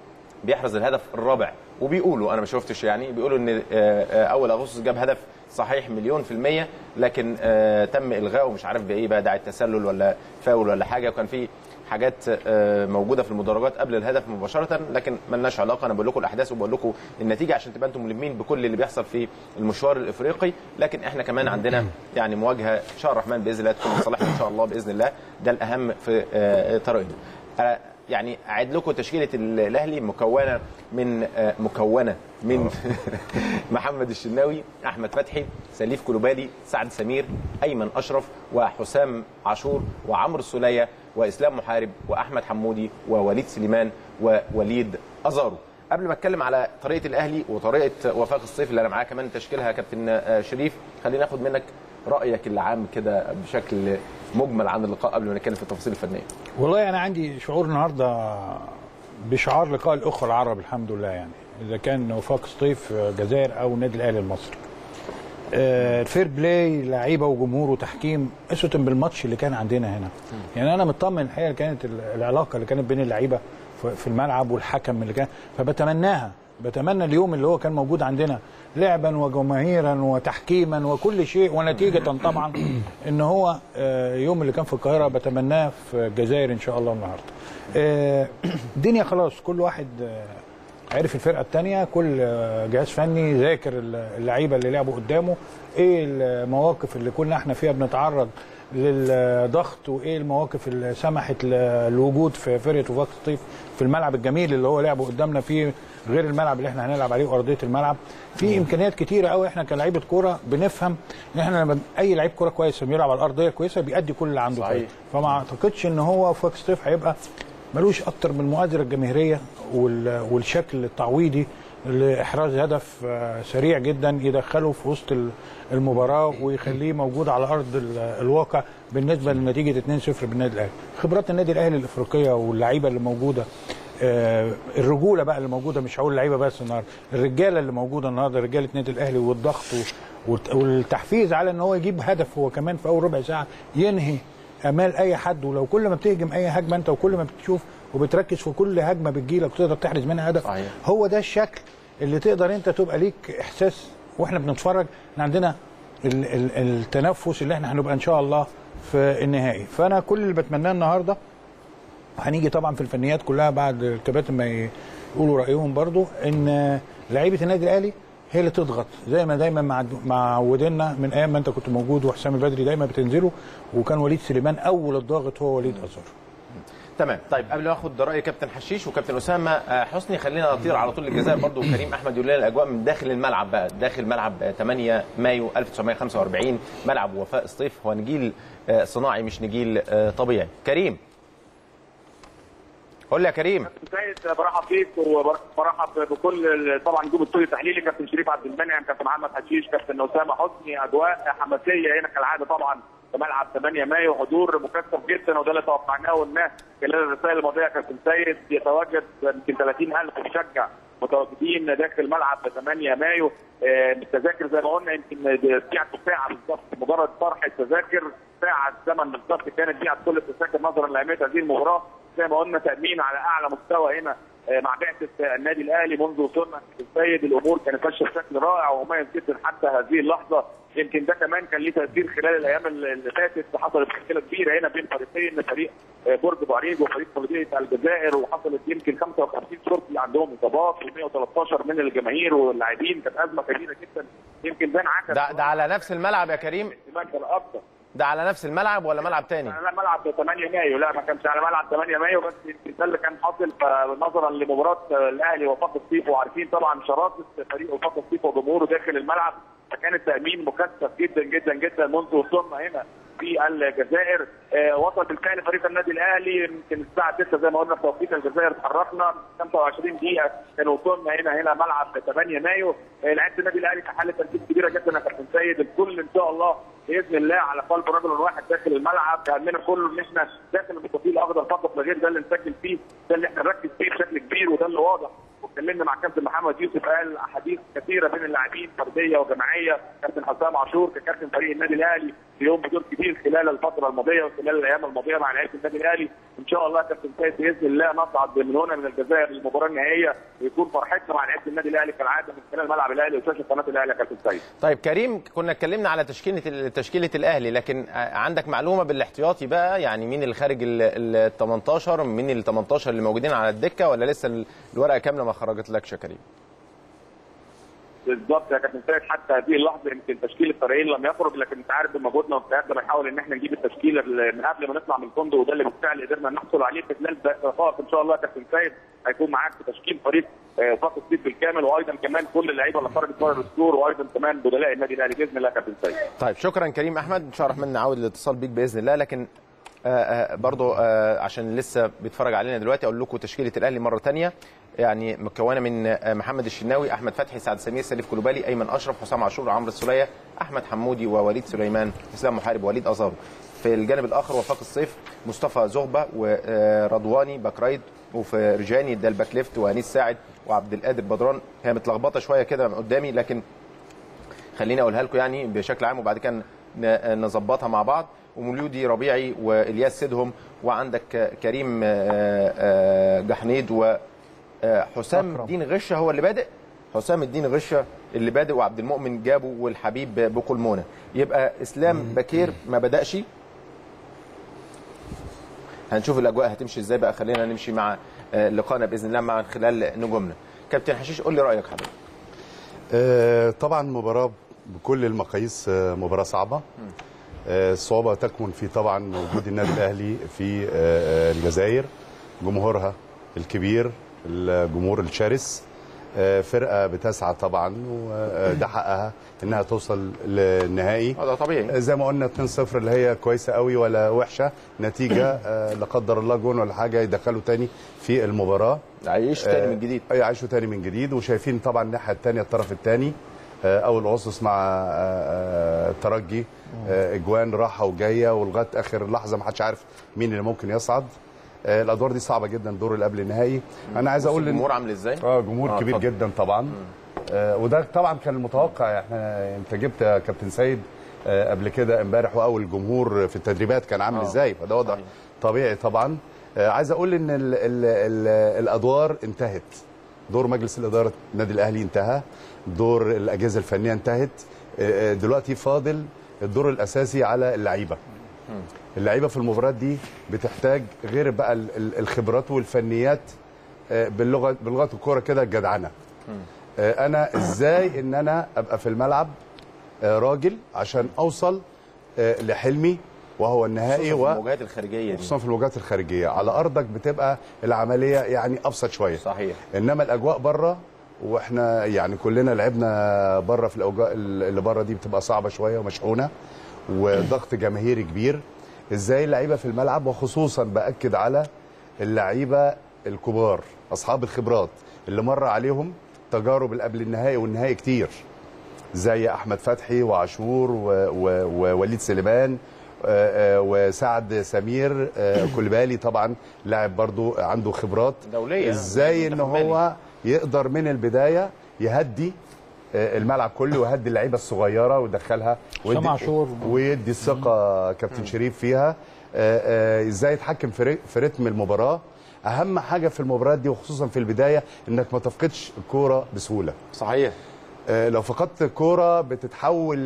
بيحرز الهدف الرابع وبيقولوا انا ما شفتش يعني بيقولوا ان آه، آه، اول اغسطس جاب هدف صحيح مليون في المية لكن آه، تم الغائه مش عارف بايه بقى داعي التسلل ولا فاول ولا حاجه وكان في حاجات آه، موجوده في المدرجات قبل الهدف مباشره لكن ملناش علاقه انا بقول لكم الاحداث وبقول لكم النتيجه عشان تبقى انتم ملمين بكل اللي بيحصل في المشوار الافريقي لكن احنا كمان عندنا يعني مواجهه ان شاء الله الرحمن باذن الله تكون لصالحنا ان شاء الله باذن الله ده الاهم في آه، طريقنا آه، يعني اعد لكم تشكيله الاهلي مكونه من آه، مكونه من محمد الشناوي احمد فتحي سليف كلوبالي سعد سمير ايمن اشرف وحسام عاشور وعمرو السوليه واسلام محارب واحمد حمودي ووليد سليمان ووليد ازارو قبل ما اتكلم على طريقه الاهلي وطريقه وفاق الصيف اللي انا معاه كمان تشكيلها كابتن آه، شريف خلينا ناخد منك رايك العام كده بشكل مجمل عن اللقاء قبل ما نتكلم في التفاصيل الفنيه والله انا عندي شعور النهارده بشعار لقاء الاخوه العرب الحمد لله يعني اذا كان وفاق سطيف جزائر او النادي الاهلي المصري آه، الفير بلاي لعيبه وجمهور وتحكيم اسوة بالماتش اللي كان عندنا هنا يعني انا مطمن الحقيقه كانت ال- العلاقه اللي كانت بين اللعيبه في- في الملعب والحكم اللي كان فبتمناها بتمنى اليوم اللي هو كان موجود عندنا لعبا وجماهيرا وتحكيما وكل شيء ونتيجه طبعا ان هو آه، يوم اللي كان في القاهره بتمناه في الجزائر ان شاء الله النهارده آه، الدنيا خلاص كل واحد آه، عرف الفرقه الثانيه كل آه، جهاز فني ذاكر اللعيبه اللي لعبوا قدامه ايه المواقف اللي كنا احنا فيها بنتعرض للضغط وايه المواقف اللي سمحت ل- الوجود في فرقه وفاق سطيف في الملعب الجميل اللي هو لعبه قدامنا فيه غير الملعب اللي احنا هنلعب عليه وارضيه الملعب في امكانيات كتيره قوي احنا كلاعيبه كوره بنفهم ان احنا لما اي لعيب كوره كويس بيلعب على الارضيه كويسه بيأدي كل اللي عنده صحيح. كويس. فما اعتقدش ان هو وفاق سطيف هيبقى ملوش اكتر من المؤازره الجماهيريه وال- والشكل التعويضي لاحراز هدف آه، سريع جدا يدخله في وسط ال- المباراه ويخليه موجود على ارض ال- الواقع بالنسبه لنتيجه 2-0 بالنادي الاهلي. خبرات النادي الاهلي الافريقيه واللعيبه اللي موجوده آه، الرجوله بقى اللي موجوده مش هقول لعيبه بس النهارده الرجاله اللي موجوده النهارده رجاله النادي الاهلي والضغط و- والت- والتحفيز على ان هو يجيب هدف هو كمان في اول ربع ساعه ينهي امال اي حد ولو كل ما بتهجم اي هجمه انت وكل ما بتشوف وبتركز في كل هجمه بتجيلك وتقدر تحرز منها هدف صحيح. هو ده الشكل اللي تقدر انت تبقى ليك احساس واحنا بنتفرج ان عندنا ال ال التنفس اللي احنا هنبقى ان شاء الله في النهائي فانا كل اللي بتمناه النهارده هنيجي طبعا في الفنيات كلها بعد الكباتن ما يقولوا رايهم برضو ان لعيبه النادي الاهلي هي اللي تضغط زي ما دايما مع معودنا من ايام ما انت كنت موجود وحسام البدري دايما بتنزلوا وكان وليد سليمان اول الضاغط هو وليد ازار تمام طيب قبل ما اخد راي كابتن حشيش وكابتن اسامه آه، حسني خلينا نطير على طول للجزائر برضو كريم احمد يقول لنا الاجواء من داخل الملعب بقى داخل ملعب آه، 8 مايو 1945 ملعب وفاء سطيف هو نجيل آه، صناعي مش نجيل آه، طبيعي كريم قول لي يا كريم سيد برحب بيك وبرحب بكل ال- طبعا نجوم الاستوديو التحليلي كابتن شريف عبد المنعم كابتن محمد حشيش كابتن اسامه حسني اجواء حماسيه هنا كالعاده طبعا في ملعب 8 مايو حضور مكثف جدا وده اللي توقعناه وقلناه خلال الرسائل الماضيه كابتن سيد يتواجد يمكن 30000 مشجع متواجدين داخل ملعب 8 مايو آه، التذاكر زي ما قلنا يمكن بيعت ساعه بالظبط مجرد طرح التذاكر ساعه زمن بالظبط كانت بيعت كل التذاكر نظرا لاهميه هذه المباراه زي ما قلنا تامين على اعلى مستوى هنا آه، مع بعثه النادي الاهلي منذ وصولنا السيد الامور كانت ماشيه بشكل رائع ومميز جدا حتى هذه اللحظه يمكن ده كمان كان ليه تاثير خلال الايام اللي فاتت حصلت مشكله كبيره هنا بين فريقين فريق آه، برج بعريج وفريق مولوديه الجزائر وحصلت يمكن 55 شرطي عندهم اصابات و113 من الجماهير واللاعبين كانت ازمه كبيره جدا يمكن ده انعكس ده ده على نفس الملعب يا كريم الاهتمام كان اكتر ده على نفس الملعب ولا ملعب تاني لا ملعب 8 مايو لا ما كانش على ملعب 8 مايو بس يمكن ده اللي كان حاصل نظرا لمباراه الاهلي وفاق الصيف وعارفين طبعا شراسه فريق وفاق الصيف وجمهوره داخل الملعب فكان التامين مكثف جدا جدا جدا منذ وصولنا هنا في الجزائر آه، وصل بالفعل فريق النادي الاهلي يمكن الساعه 6 زي ما قلنا في توقيت الجزائر اتحركنا 25 دقيقه كان وصولنا هنا هنا ملعب 8 مايو آه، لعيبه النادي الاهلي في حاله تركيز كبيره جدا يا كابتن سيد الكل ان شاء الله باذن الله على قلب رجل واحد داخل الملعب همنا كله ان احنا داخل التفاصيل الاخضر فقط لا غير ده اللي نسجل فيه ده اللي احنا نركز فيه بشكل كبير وده اللي واضح واتكلمنا مع كابتن محمد يوسف قال احاديث كثيره بين اللاعبين فرديه وجماعيه كابتن حسام عاشور ككابتن فريق النادي الاهلي بيقوم بدور كبير خلال الفتره الماضيه وخلال الايام الماضيه مع لعيبه النادي الاهلي ان شاء الله كابتن سيد باذن الله نصعد من هنا من الجزائر للمباراه النهائيه ويكون فرحتنا مع لعيبه النادي الاهلي كالعاده من خلال ملعب الاهلي وشاشه قناه الاهلي يا كابتن سيد طيب كريم كنا اتكلمنا على تشكيله تشكيله الاهلي لكن آه، عندك معلومه بالاحتياطي بقى يعني مين اللي خارج ال 18 مين ال 18 اللي موجودين على الدكه ولا لسه ال- الورقه كامله ما خرجتلكش يا كريم بالظبط يا كابتن سيد حتى هذه اللحظه يمكن تشكيل الفريقين لم يخرج لكن انت عارف بمجهودنا واجتهادنا بنحاول ان احنا نجيب التشكيله اللي من قبل ما نطلع من الفندق وده اللي بالفعل قدرنا نحصل عليه في خلال دقائق ان شاء الله يا كابتن سيد هيكون معاك في تشكيل فريق آه، فاق الصيف بالكامل وايضا كمان كل اللعيبه اللي خرجت بره السور وايضا كمان بدلاء النادي الاهلي باذن الله يا كابتن سيد طيب شكرا كريم احمد ان شاء الله الرحمن نعود الاتصال بيك باذن الله لكن آه، آه، برضو آه، عشان لسه بيتفرج علينا دلوقتي اقول لكم تشكيله الاهلي مره ثانيه يعني مكونه من آه، محمد الشناوي احمد فتحي سعد سمير سليف كلوبالي ايمن اشرف حسام عاشور عمرو السوليه احمد حمودي ووليد سليمان اسلام محارب ووليد ازارو في الجانب الاخر وفاق الصيف مصطفى زغبه ورضواني باكرايد وفي رجاني ده الباك ليفت وانيس ساعد وعبد القادر بدران هي متلخبطه شويه كده قدامي لكن خليني اقولها لكم يعني بشكل عام وبعد كده ن- نظبطها مع بعض ومولودي ربيعي والياس سيدهم وعندك كريم آه، آه، جحنيد وحسام أكرم. الدين غشه هو اللي بادئ حسام الدين غشه اللي بادئ وعبد المؤمن جابه والحبيب بقلمونه يبقى اسلام بكير ما بداش هنشوف الاجواء هتمشي ازاي بقى خلينا نمشي مع آه، لقائنا باذن الله مع خلال نجومنا كابتن حشيش قول لي رايك حضرتك آه، طبعا مباراة بكل المقاييس آه، مباراة صعبة آه، الصعوبه تكمن في طبعا وجود النادي الاهلي في آه، آه، الجزائر جمهورها الكبير الجمهور الشرس آه، فرقه بتسعى طبعا وده حقها انها توصل للنهائي هذا طبيعي زي ما قلنا 2-0 اللي هي كويسه قوي ولا وحشه نتيجه آه، لا قدر الله جون ولا حاجه يدخلوا تاني في المباراه عيش تاني من جديد اي عايشوا تاني من جديد وشايفين طبعا الناحيه الثانيه الطرف الثاني اول اغسطس مع آه، آه، الترجي آه، اجوان راحه وجايه ولغايه اخر لحظه ما حدش عارف مين اللي ممكن يصعد آه، الادوار دي صعبه جدا الدور اللي قبل النهائي انا عايز اقول إن- الجمهور عامل ازاي؟ اه جمهور آه، كبير اتفضل. جدا طبعا آه وده طبعا كان المتوقع احنا انت جبت يا كابتن سيد آه قبل كده امبارح واول الجمهور في التدريبات كان عامل آه. ازاي فده وضع صحيح. طبيعي طبعا آه عايز اقول ان ال ال ال الادوار انتهت دور مجلس الاداره النادي الاهلي انتهى دور الاجهزه الفنيه انتهت آه، آه، دلوقتي فاضل الدور الاساسي على اللعيبه اللعيبه في المباريات دي بتحتاج غير بقى ال- ال- الخبرات والفنيات آه، باللغه بلغه الكوره كده الجدعنه آه، انا ازاي ان انا ابقى في الملعب آه، راجل عشان اوصل آه، لحلمي وهو النهائي خصوصاً في و المواجهات الخارجيه دي خصوصا في الوجهات الخارجيه على ارضك بتبقى العمليه يعني ابسط شويه صحيح انما الاجواء بره واحنا يعني كلنا لعبنا بره في الاوجاء اللي بره دي بتبقى صعبه شويه ومشحونه وضغط جماهيري كبير ازاي اللعيبه في الملعب وخصوصا باكد على اللعيبه الكبار اصحاب الخبرات اللي مر عليهم تجارب اللي قبل النهائي والنهائي كتير زي احمد فتحي وعاشور و- و- ووليد سليمان آه، آه، وسعد سمير آه، كوليبالي طبعا لاعب برضو عنده خبرات دولية. ازاي ان منتخب هو يقدر من البدايه يهدي آه، الملعب كله ويهدي اللعيبه الصغيره ويدخلها ويدي- سامع عاشور. ويدي الثقه كابتن شريف فيها آه، آه، ازاي يتحكم في ر- في رتم المباراه اهم حاجه في المباريات دي وخصوصا في البدايه انك ما تفقدش الكوره بسهوله صحيح آه، لو فقدت الكوره بتتحول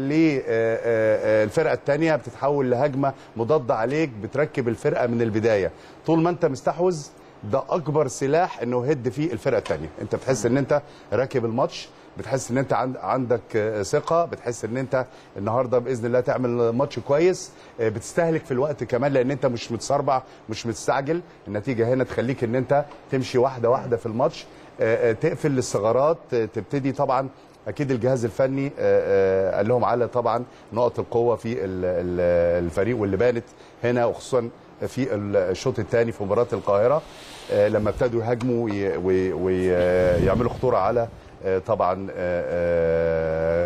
للفرقه الثانيه بتتحول لهجمه مضاده عليك بتركب الفرقه من البدايه طول ما انت مستحوذ ده اكبر سلاح انه يهد فيه الفرقه الثانيه انت بتحس ان انت راكب الماتش بتحس ان انت عند عندك آه، ثقه بتحس ان انت النهارده باذن الله تعمل ماتش كويس آه، بتستهلك في الوقت كمان لان انت مش متسربع مش مستعجل النتيجه هنا تخليك ان انت تمشي واحده واحده في الماتش آه، آه، تقفل الثغرات آه، تبتدي طبعا اكيد الجهاز الفني آه، آه، قال لهم على طبعا نقط القوه في ال- ال- الفريق واللي بانت هنا وخصوصا في ال- الشوط الثاني في مباراه القاهره آه، لما ابتدوا يهاجموا ويعملوا خطوره على آه، طبعا آه،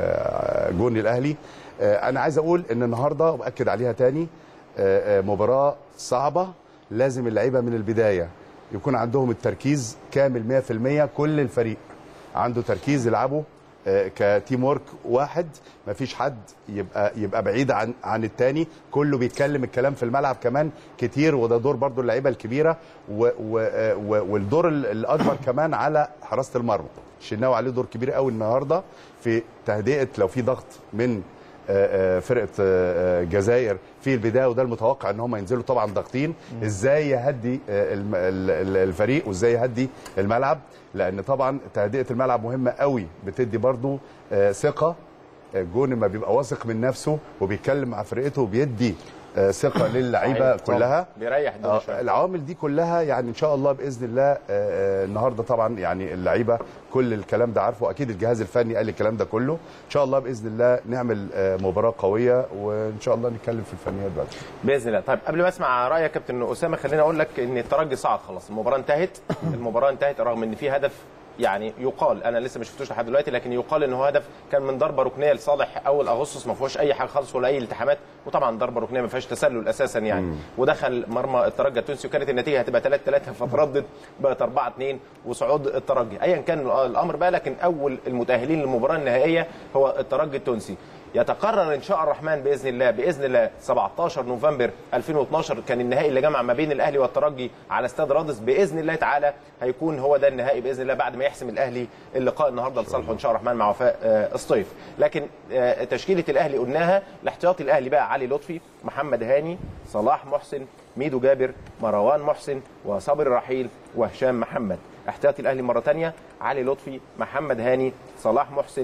آه، جون الاهلي آه، انا عايز اقول ان النهارده واكد عليها تاني آه، آه، مباراه صعبه لازم اللعيبه من البدايه يكون عندهم التركيز كامل 100% كل الفريق عنده تركيز يلعبه آه، كتيم ورك واحد ما فيش حد يبقى يبقى بعيد عن عن التاني كله بيتكلم الكلام في الملعب كمان كتير وده دور برضو اللعيبه الكبيره و و آه، و والدور ال- الاكبر كمان على حراسه المرمى الشناوي عليه دور كبير قوي النهارده في تهدئه لو في ضغط من آه، آه، فرقه آه، آه، الجزائر في البدايه وده المتوقع ان هم ينزلوا طبعا ضاغطين ازاي يهدي آه، الم- ال- ال- الفريق وازاي يهدي الملعب لان طبعا تهدئه الملعب مهمه قوي بتدي برضو آه، ثقه الجون لما بيبقى واثق من نفسه وبيتكلم مع فرقته وبيدي آه، ثقه للعيبه صحيح. كلها بيريح الدنيا آه، شويه العوامل دي كلها يعني ان شاء الله باذن الله آه، آه، النهارده طبعا يعني اللعيبه كل الكلام ده عارفه اكيد الجهاز الفني قال الكلام ده كله ان شاء الله باذن الله نعمل آه، مباراه قويه وان شاء الله نتكلم في الفنيات بعد باذن الله طيب قبل ما اسمع رايك كابتن اسامه خليني اقول لك ان الترجي صعد خلاص المباراه انتهت المباراه انتهت رغم ان في هدف يعني يقال انا لسه ما شفتوش لحد دلوقتي لكن يقال ان هو هدف كان من ضربه ركنيه لصالح اول اغسطس ما فيهوش اي حاجه خالص ولا اي التحامات وطبعا ضربه ركنيه ما فيهاش تسلل اساسا يعني ودخل مرمى الترجي التونسي وكانت النتيجه هتبقى 3 3 فتردد بقت 4 2 وصعود الترجي ايا كان الامر بقى لكن اول المتاهلين للمباراه النهائيه هو الترجي التونسي يتقرر ان شاء الرحمن باذن الله باذن الله 17 نوفمبر 2012 كان النهائي اللي جمع ما بين الاهلي والترجي على استاد رادس باذن الله تعالى هيكون هو ده النهائي باذن الله بعد ما يحسم الاهلي اللقاء النهارده لصالحه ان شاء الرحمن مع وفاء آه، الصيف لكن آه، تشكيله الاهلي قلناها الاحتياطي الاهلي بقى علي لطفي محمد هاني صلاح محسن ميدو جابر مروان محسن وصابر رحيل وهشام محمد احتياطي الاهلي مره ثانيه علي لطفي محمد هاني صلاح محسن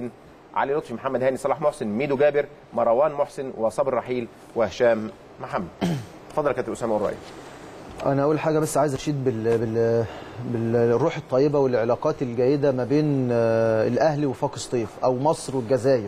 علي لطفي محمد هاني صلاح محسن ميدو جابر مروان محسن وصابر رحيل وهشام محمد اتفضل يا كابتن اسامه قريب انا اول حاجه بس عايز اشيد بال... بال... بالروح الطيبه والعلاقات الجيده ما بين آه، الاهلي وفاق سطيف او مصر والجزائر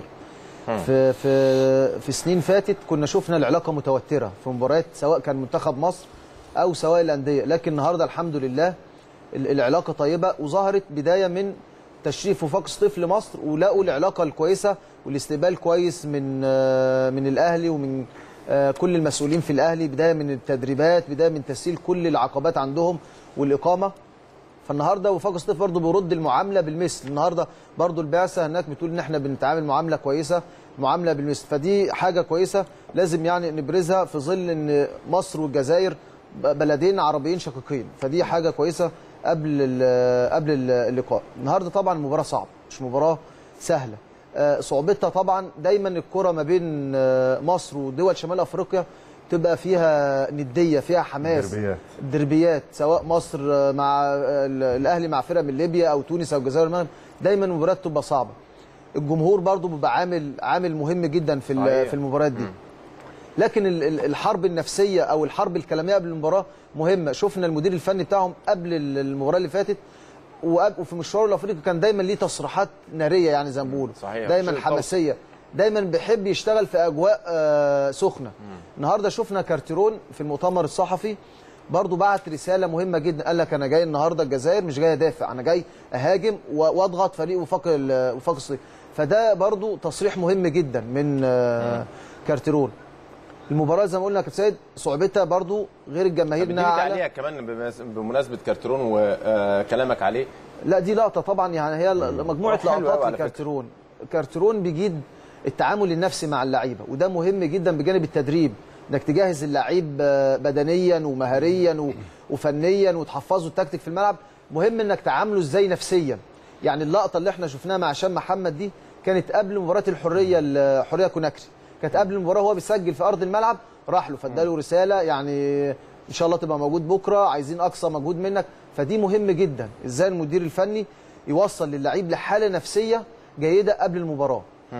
في في في سنين فاتت كنا شفنا العلاقه متوتره في مباريات سواء كان منتخب مصر او سواء الانديه لكن النهارده الحمد لله ال- العلاقه طيبه وظهرت بدايه من تشريف وفاق سطيف لمصر ولقوا العلاقه الكويسه والاستقبال كويس من آه، من الاهلي ومن آه، كل المسؤولين في الاهلي بدايه من التدريبات بدايه من تسهيل كل العقبات عندهم والاقامه فالنهارده وفاق سطيف برضه بيرد المعامله بالمثل النهارده برضه البعثه هناك بتقول ان احنا بنتعامل معامله كويسه معامله بالمثل فدي حاجه كويسه لازم يعني نبرزها في ظل ان مصر والجزائر ب- بلدين عربيين شقيقين فدي حاجه كويسه قبل ال- قبل ال- اللقاء النهارده طبعا المباراه صعبه مش مباراه سهله آه، صعوبتها طبعا دايما الكره ما بين آه، مصر ودول شمال افريقيا تبقى فيها نديه فيها حماس دربيات. دربيات سواء مصر آه، مع آه، الاهلي مع فرقه من ليبيا او تونس او الجزائر والمغرب دايما المباريات تبقى صعبه الجمهور برضو بيبقى عامل عامل مهم جدا في ال- صحيح. في المباريات دي لكن ال- ال- الحرب النفسيه او الحرب الكلاميه قبل المباراه مهمه شفنا المدير الفني بتاعهم قبل ال- المباراه اللي فاتت وقب- وفي مشواره الافريقي كان دايما ليه تصريحات ناريه يعني زي ما بيقولوا صحيح. دايما شيء حماسيه دايما بيحب يشتغل في اجواء آه، سخنه النهارده شفنا كارتيرون في المؤتمر الصحفي برضه بعت رساله مهمه جدا قال لك انا جاي النهارده الجزائر مش جاي ادافع انا جاي اهاجم و- واضغط فريق وفاق ال- وفاق الصيف فده برضه تصريح مهم جدا من آه، كارتيرون المباراه زي ما قلنا يا كابتن سيد صعوبتها برضه غير الجماهير بديك انها على عليها كمان بمس- بمناسبه كارترون وكلامك عليه لا دي لقطه طبعا يعني هي ل- مجموعه حلو أوي لقطات على فكرة. لكارترون كارترون بيجيد التعامل النفسي مع اللعيبه وده مهم جدا بجانب التدريب انك تجهز اللعيب آه، بدنيا ومهاريا و- وفنيا وتحفظه التكتيك في الملعب مهم انك تعامله ازاي نفسيا يعني اللقطه اللي احنا شفناها مع هشام محمد دي كانت قبل مباراه الحريه الحريه كوناكري كانت قبل المباراه وهو بيسجل في ارض الملعب راح له فاداله رساله يعني ان شاء الله تبقى موجود بكره عايزين اقصى مجهود منك فدي مهم جدا ازاي المدير الفني يوصل للعيب لحاله نفسيه جيده قبل المباراه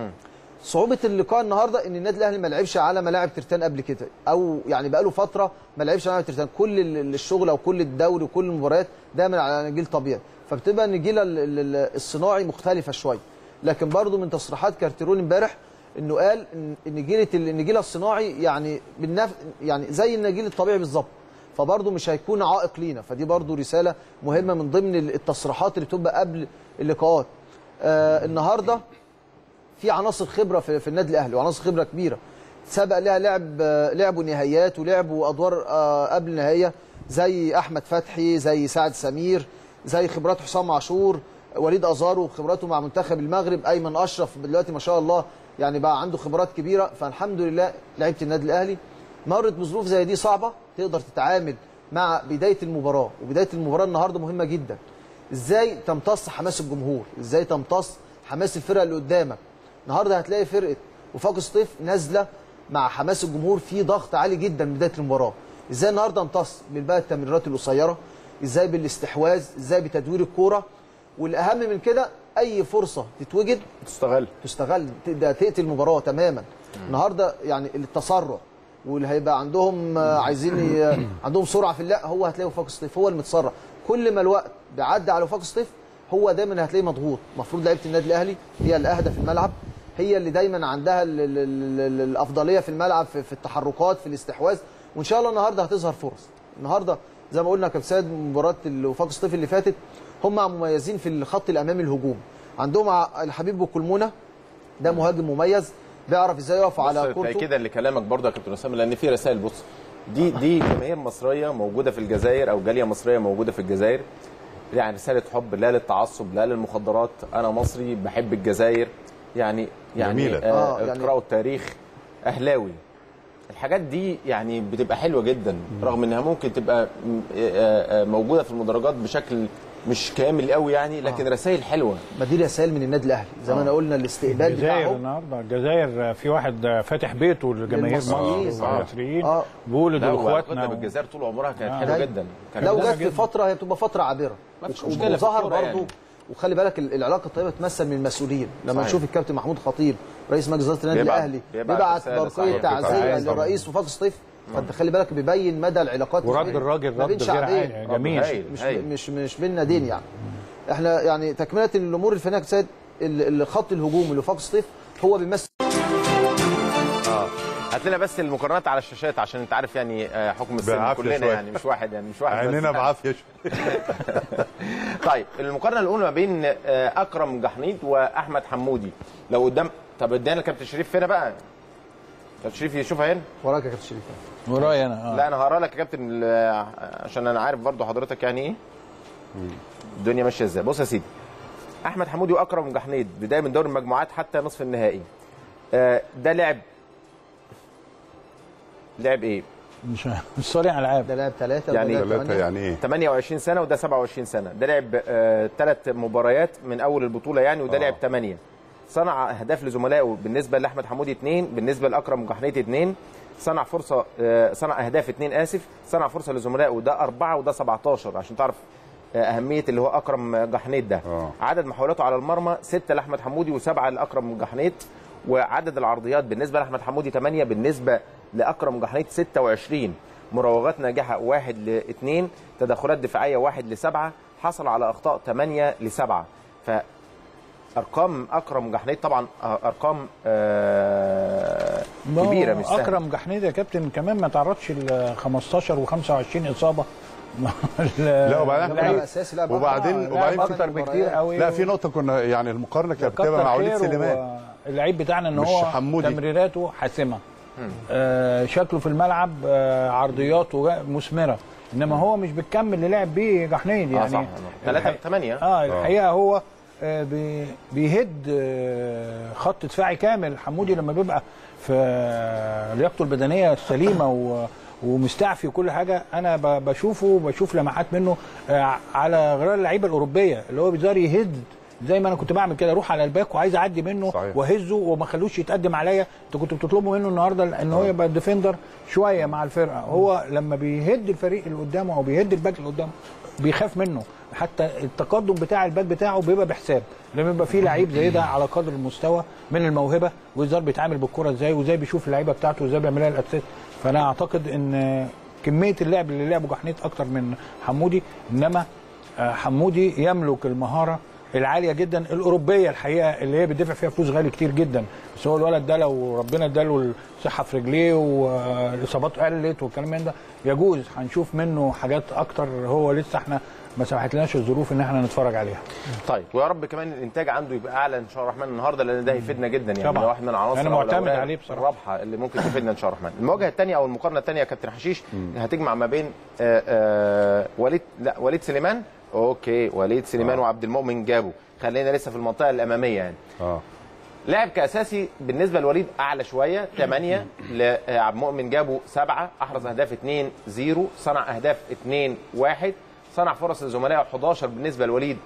صعوبه اللقاء النهارده ان النادي الاهلي ما لعبش على ملاعب ترتان قبل كده او يعني بقاله فتره ما لعبش على ملاعب ترتان كل ال- الشغل او كل الدوري وكل المباريات دايما على نجيل طبيعي فبتبقى النجيله ال- ال- الصناعي مختلفه شويه لكن برضو من تصريحات كارتيرون امبارح انه قال ان نجيله النجيله الصناعي يعني بالنف... يعني زي النجيل الطبيعي بالظبط فبرضه مش هيكون عائق لينا فدي برضه رساله مهمه من ضمن التصريحات اللي بتبقى قبل اللقاءات آه النهارده في عناصر خبره في, في النادي الاهلي وعناصر خبره كبيره سبق لها لعب آه، لعبوا نهائيات ولعبوا ادوار آه، قبل نهائيه زي احمد فتحي زي سعد سمير زي خبرات حسام عاشور وليد ازارو خبراته مع منتخب المغرب ايمن اشرف دلوقتي ما شاء الله يعني بقى عنده خبرات كبيره فالحمد لله لعيبه النادي الاهلي مرت بظروف زي دي صعبه تقدر تتعامل مع بدايه المباراه وبدايه المباراه النهارده مهمه جدا ازاي تمتص حماس الجمهور ازاي تمتص حماس الفرقه اللي قدامك النهارده هتلاقي فرقه وفاق سطيف نازله مع حماس الجمهور في ضغط عالي جدا من بدايه المباراه ازاي النهارده امتص بقى التمريرات القصيره ازاي بالاستحواذ ازاي بتدوير الكوره والاهم من كده اي فرصه تتوجد تستغل تستغل تبدا تقتل المباراه تماما النهارده يعني التسرع واللي هيبقى عندهم آه، عايزين ي- عندهم سرعه في اللعب هو هتلاقي وفاق سطيف هو المتسرع كل ما الوقت بيعدي على وفاق سطيف هو دايما هتلاقيه مضغوط المفروض لعيبه النادي الاهلي هي الاهدى في الملعب هي اللي دايما عندها ال ال ال ال الافضليه في الملعب في, في التحركات في الاستحواذ وان شاء الله النهارده هتظهر فرص النهارده زي ما قلنا يا كابتن سيد مباراه وفاق سطيف اللي فاتت هم مميزين في الخط الامامي الهجوم عندهم ع- الحبيب بوكلمونه ده مهاجم مميز بيعرف ازاي يقف على بص كورته تاكيدا لكلامك برضه يا كابتن اسامه لان في رسائل بص دي دي جماهير مصريه موجوده في الجزائر او جاليه مصريه موجوده في الجزائر يعني رساله حب لا للتعصب لا للمخدرات انا مصري بحب الجزائر يعني يعني جميلة. آه آه، يعني- اقراوا التاريخ اهلاوي الحاجات دي يعني بتبقى حلوه جدا رغم انها ممكن تبقى م- آه، آه، موجوده في المدرجات بشكل مش كامل قوي يعني لكن رسائل حلوه ما دي رسائل من النادي الاهلي زي ما انا قلنا الاستقبال الجزائر بتاعهم النهارده الجزائر في واحد فاتح بيته لجماهير للمصريين. مصر آه. والمصريين آه. بيقولوا لا دول وعلاقتنا اخواتنا و- بالجزائر طول عمرها كانت آه. حلوه لا- جدا كانت لو جميلة جت في جدا. فتره هي بتبقى فتره عابره ما فيش مشكلة في وظهر الكورة برضو يعني. وخلي بالك ال- العلاقه الطيبه تمثل من المسؤولين لما صحيح. نشوف الكابتن محمود خطيب رئيس مجلس اداره النادي بيبعت- الاهلي بيبعت بيبعت رسالة برقيه صحيح. تعزيه طبعاً. للرئيس وفاق الصيف فانت خلي بالك بيبين مدى العلاقات ورد ما بين- الراجل ما بين رد غير شعبين عادي جميل هايل، مش هايل. مش مش بين نادين يعني احنا يعني تكمله الامور الفنيه يا سيد ال- الخط الهجومي لوفاق الصيف هو بيمثل اه هات لنا بس المقارنات على الشاشات عشان انت عارف يعني آه، حكم السن بعافية كلنا شوية. يعني مش واحد يعني مش واحد بس عينينا يعني. بعافيه شوية. طيب المقارنه الاولى ما بين آه، اكرم جحنيط واحمد حمودي لو قدام طب ادانا كابتن شريف فين بقى كابتن شريف يشوفها هنا وراك يا كابتن شريف ورايا انا اه لا انا هقرا لك يا كابتن ال- عشان انا عارف برضو حضرتك يعني ايه الدنيا ماشيه ازاي بص يا سيدي احمد حمودي واكرم جحنيط بدايه من دور المجموعات حتى نصف النهائي آه، ده لعب لعب ايه مش مش صانع العاب ده لعب ثلاثه يعني ثلاثة يعني ايه 28 سنه وده 27 سنه ده لعب ثلاث مباريات من اول البطوله يعني وده آه. لعب 8 صنع اهداف لزملائه بالنسبه لاحمد حمودي 2 بالنسبه لاكرم جحنيتي 2 صنع فرصه آه، صنع اهداف 2 اسف صنع فرصه لزملائه ده 4 وده 17 عشان تعرف آه، اهميه اللي هو اكرم جحنيت ده آه. عدد محاولاته على المرمى 6 لاحمد حمودي وسبعه لاكرم جحنيت وعدد العرضيات بالنسبه لاحمد حمودي 8 بالنسبه لاكرم جحنيت 26 مراوغات ناجحه 1 ل 2 تدخلات دفاعيه 1 ل 7 حصل على اخطاء 8 ل 7 ف ارقام اكرم جحنيت طبعا آه، ارقام آه ما هو كبيره مش سهله اكرم جحنيد يا كابتن كمان ما تعرضش ل 15 و25 اصابه لا وبعدين لاعب لا، اساسي لاعب وبعدين أربعة، وبعدين لاعب اكتر بكتير قوي لا في نقطه كنا يعني المقارنه كانت بتبقى مع وليد سليمان اللعيب بتاعنا ان مش هو حمودي. تمريراته حاسمه آه شكله في الملعب آه عرضياته جا- مثمره انما هو مش بيكمل اللي لعب بيه جحنيد اه يعني صح 3 الحقيقة- 8 اه الحقيقه هو آه، بي- بيهد آه، خط دفاعي كامل حمودي لما بيبقى في آه، لياقته البدنيه السليمه و ومستعفي وكل حاجه انا ب- بشوفه بشوف لمحات منه آه، على غير اللعيبه الاوروبيه اللي هو بيقدر يهد زي ما انا كنت بعمل كده اروح على الباك وعايز اعدي منه صحيح. واهزه وما اخلوش يتقدم عليا انت كنت بتطلبه منه النهارده ان هو يبقى ديفندر شويه مع الفرقه هو لما بيهد الفريق اللي قدامه او بيهد الباك اللي قدامه بيخاف منه حتى التقدم بتاع الباك بتاعه بيبقى بحساب لما يبقى فيه لعيب زي ده على قدر المستوى من الموهبه وازاي بيتعامل بالكره ازاي وازاي بيشوف اللعيبه بتاعته وازاي بيعملها الاساس فانا اعتقد ان كميه اللعب اللي لعبه جحنيت اكتر من حمودي انما آه، حمودي يملك المهاره العاليه جدا الاوروبيه الحقيقه اللي هي بتدفع فيها فلوس غالي كتير جدا بس هو الولد ده لو ربنا اداله الصحه في رجليه والاصابات قلت والكلام من ده يجوز هنشوف منه حاجات اكتر هو لسه احنا ما سمحتلناش الظروف ان احنا نتفرج عليها طيب ويا رب كمان الانتاج عنده يبقى اعلى ان شاء الله الرحمن النهارده لان ده هيفيدنا جدا يعني طبعاً. ده واحد من العناصر أنا أو معتمد الأوراق عليه بصراحة. الرابحه اللي ممكن تفيدنا ان شاء الله الرحمن المواجهه الثانيه او المقارنه الثانيه يا كابتن حشيش هتجمع ما بين آه، آه، وليد لا وليد سليمان اوكي وليد سليمان آه. وعبد المؤمن جابوا خلينا لسه في المنطقه الاماميه يعني اه لاعب كاساسي بالنسبه لوليد اعلى شويه 8 لعبد المؤمن جابوا 7 احرز اهداف 2 0 صنع اهداف 2 1 صنع فرص لزملائه 11 بالنسبه لوليد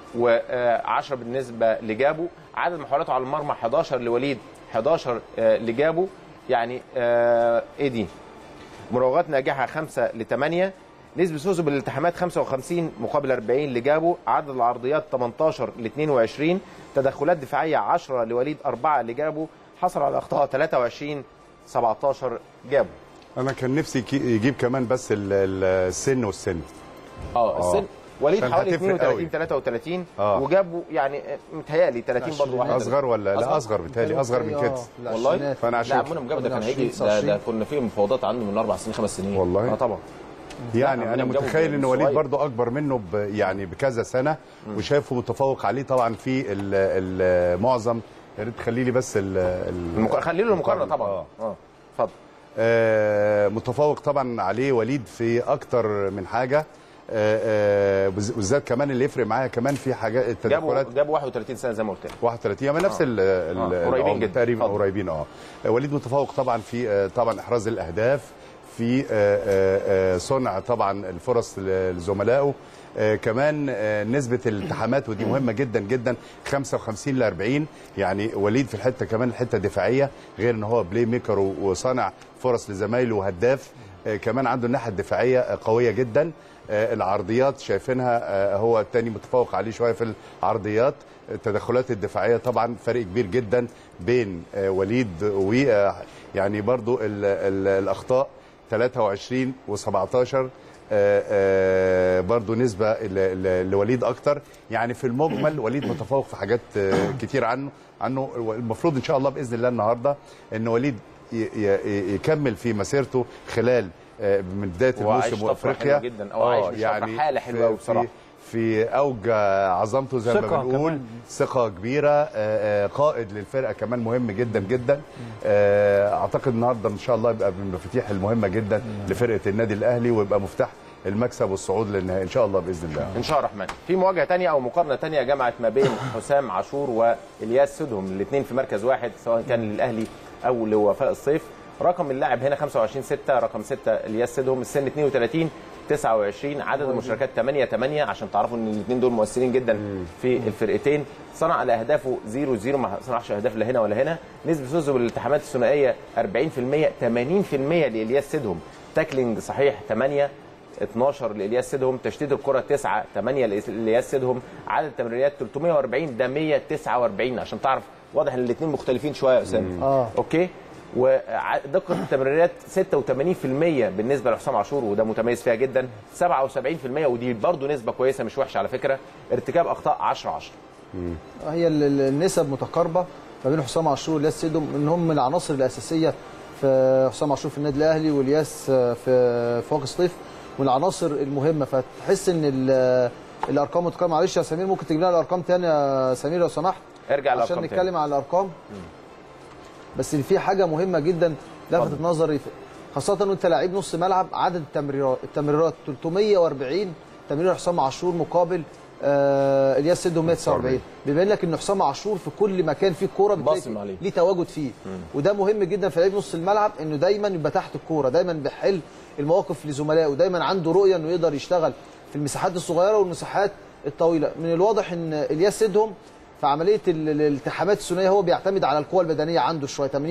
و10 بالنسبه لجابو عدد محاولاته على المرمى 11 لوليد 11 آه، لجابو يعني آه، ايه دي مراوغات ناجحه 5 ل 8 نسبة فوزه بالالتحامات 55 مقابل 40 لجابو عدد العرضيات 18 ل 22 تدخلات دفاعية 10 لوليد 4 لجابو حصل على اخطاء 23 17 جابو انا كان نفسي يجي- يجيب كمان بس ال- ال- السن والسن اه السن وليد عشان حوالي هتفرق 32 قوي. 33 آه. وجابوا يعني آه، متهيألي 30 برضه واحد اصغر ولا لا اصغر بالتالي اصغر من كده والله فانا لا عشان عمنا مجابو ده كان 28 هيجي ده, ده كنا في مفاوضات عنده من اربع سنين خمس سنين والله؟ اه طبعا يعني لا، انا عمنا متخيل مجابو ان وليد صغير. برضو اكبر منه ب يعني بكذا سنه وشايفه متفوق عليه طبعا في ال- ال- معظم يا ريت تخلي لي بس ال- ال- المق... خلي له المقارنه طبعا آه. اه اتفضل آه، متفوق طبعا عليه وليد في اكتر من حاجه آه، آه، بز- بالذات كمان اللي يفرق معايا كمان في حاجات التدخلات جابوا جابوا 31 سنه زي ما قلت لك 31 يعني نفس ال ال- آه، قريبين العمر جدا. تقريبا اتفضل. قريبين اه وليد متفوق طبعا في آه، طبعا احراز الاهداف في آه، آه، آه، صنع طبعا الفرص ل- لزملائه آه، كمان آه، نسبة الالتحامات ودي مهمة جدا جدا 55 ل 40 يعني وليد في الحتة كمان الحتة دفاعية غير ان هو بلاي ميكر و- وصانع فرص لزمايله وهداف آه، كمان عنده الناحيه الدفاعيه آه، قويه جدا آه، العرضيات شايفينها آه، هو الثاني متفوق عليه شويه في العرضيات التدخلات الدفاعيه طبعا فرق كبير جدا بين آه، وليد و آه، يعني برضو ال ال الاخطاء 23 و17 برضو نسبه ل- ل- لوليد اكتر يعني في المجمل وليد متفوق في حاجات آه، كتير عنه عنه المفروض ان شاء الله باذن الله النهارده ان وليد ي- ي- يكمل في مسيرته خلال آه، من بدايه هو عايش الموسم طفرة وافريقيا حلوة جداً، أو عايش مش طفرة، حالة حلوة في- أوي بصراحة. في اوج عظمته زي ما ثقة بنقول كمان. ثقه كبيره آه، آه، قائد للفرقه كمان مهم جدا جدا آه، اعتقد النهارده ان شاء الله يبقى من المفاتيح المهمه جدا لفرقه النادي الاهلي ويبقى مفتاح المكسب والصعود للنهائي ان شاء الله باذن الله ان شاء الله الرحمن في مواجهه تانية او مقارنه تانية جمعت ما بين حسام عاشور والياس سدهم الاثنين في مركز واحد سواء كان للاهلي او لوفاء الصيف رقم اللاعب هنا 25 6 رقم 6 الياس سدهم السن 32 29 عدد المشاركات 8 8 عشان تعرفوا ان الاثنين دول مؤثرين جدا في الفرقتين صنع لاهدافه 0 0 ما صنعش اهداف لا هنا ولا هنا نسبه فوزه بالالتحامات الثنائيه 40% 80% لالياس سدهم تاكلينج صحيح 8 12 لالياس سيدهم تشتيت الكره 9 8 لالياس سيدهم عدد التمريرات 340 ده 149 عشان تعرف واضح ان الاثنين مختلفين شويه يا اسامه آه. اوكي ودقه التمريرات 86% بالنسبه لحسام عاشور وده متميز فيها جدا 77% ودي برضو نسبه كويسه مش وحشه على فكره ارتكاب اخطاء 10 10 هي ال- ال- النسب متقاربه ما بين حسام عاشور والياس سيدهم ان هم من العناصر الاساسيه في حسام عاشور في النادي الاهلي والياس في فوق سطيف من العناصر المهمه فتحس ان ال- الارقام متقاربه معلش يا سمير ممكن تجيب لنا الارقام تاني يا سمير لو سمحت ارجع عشان للارقام نتكلم تاني. على الارقام بس اللي في حاجه مهمه جدا لفتت نظري خاصه وانت لعيب نص ملعب عدد التمريرات التمريرات 340 تمرير حسام عاشور مقابل آه الياس سيدو 149 بيبين لك ان حسام عاشور في كل مكان فيه كوره بتلاقي باصم عليه. ليه تواجد فيه وده مهم جدا في لعيب نص الملعب انه دايما يبقى تحت الكوره دايما بيحل المواقف لزملائه ودايما عنده رؤيه انه يقدر يشتغل في المساحات الصغيره والمساحات الطويله من الواضح ان الياس سيدهم في عمليه ال- ال- الالتحامات الثنائيه هو بيعتمد على القوه البدنيه عنده شويه 80%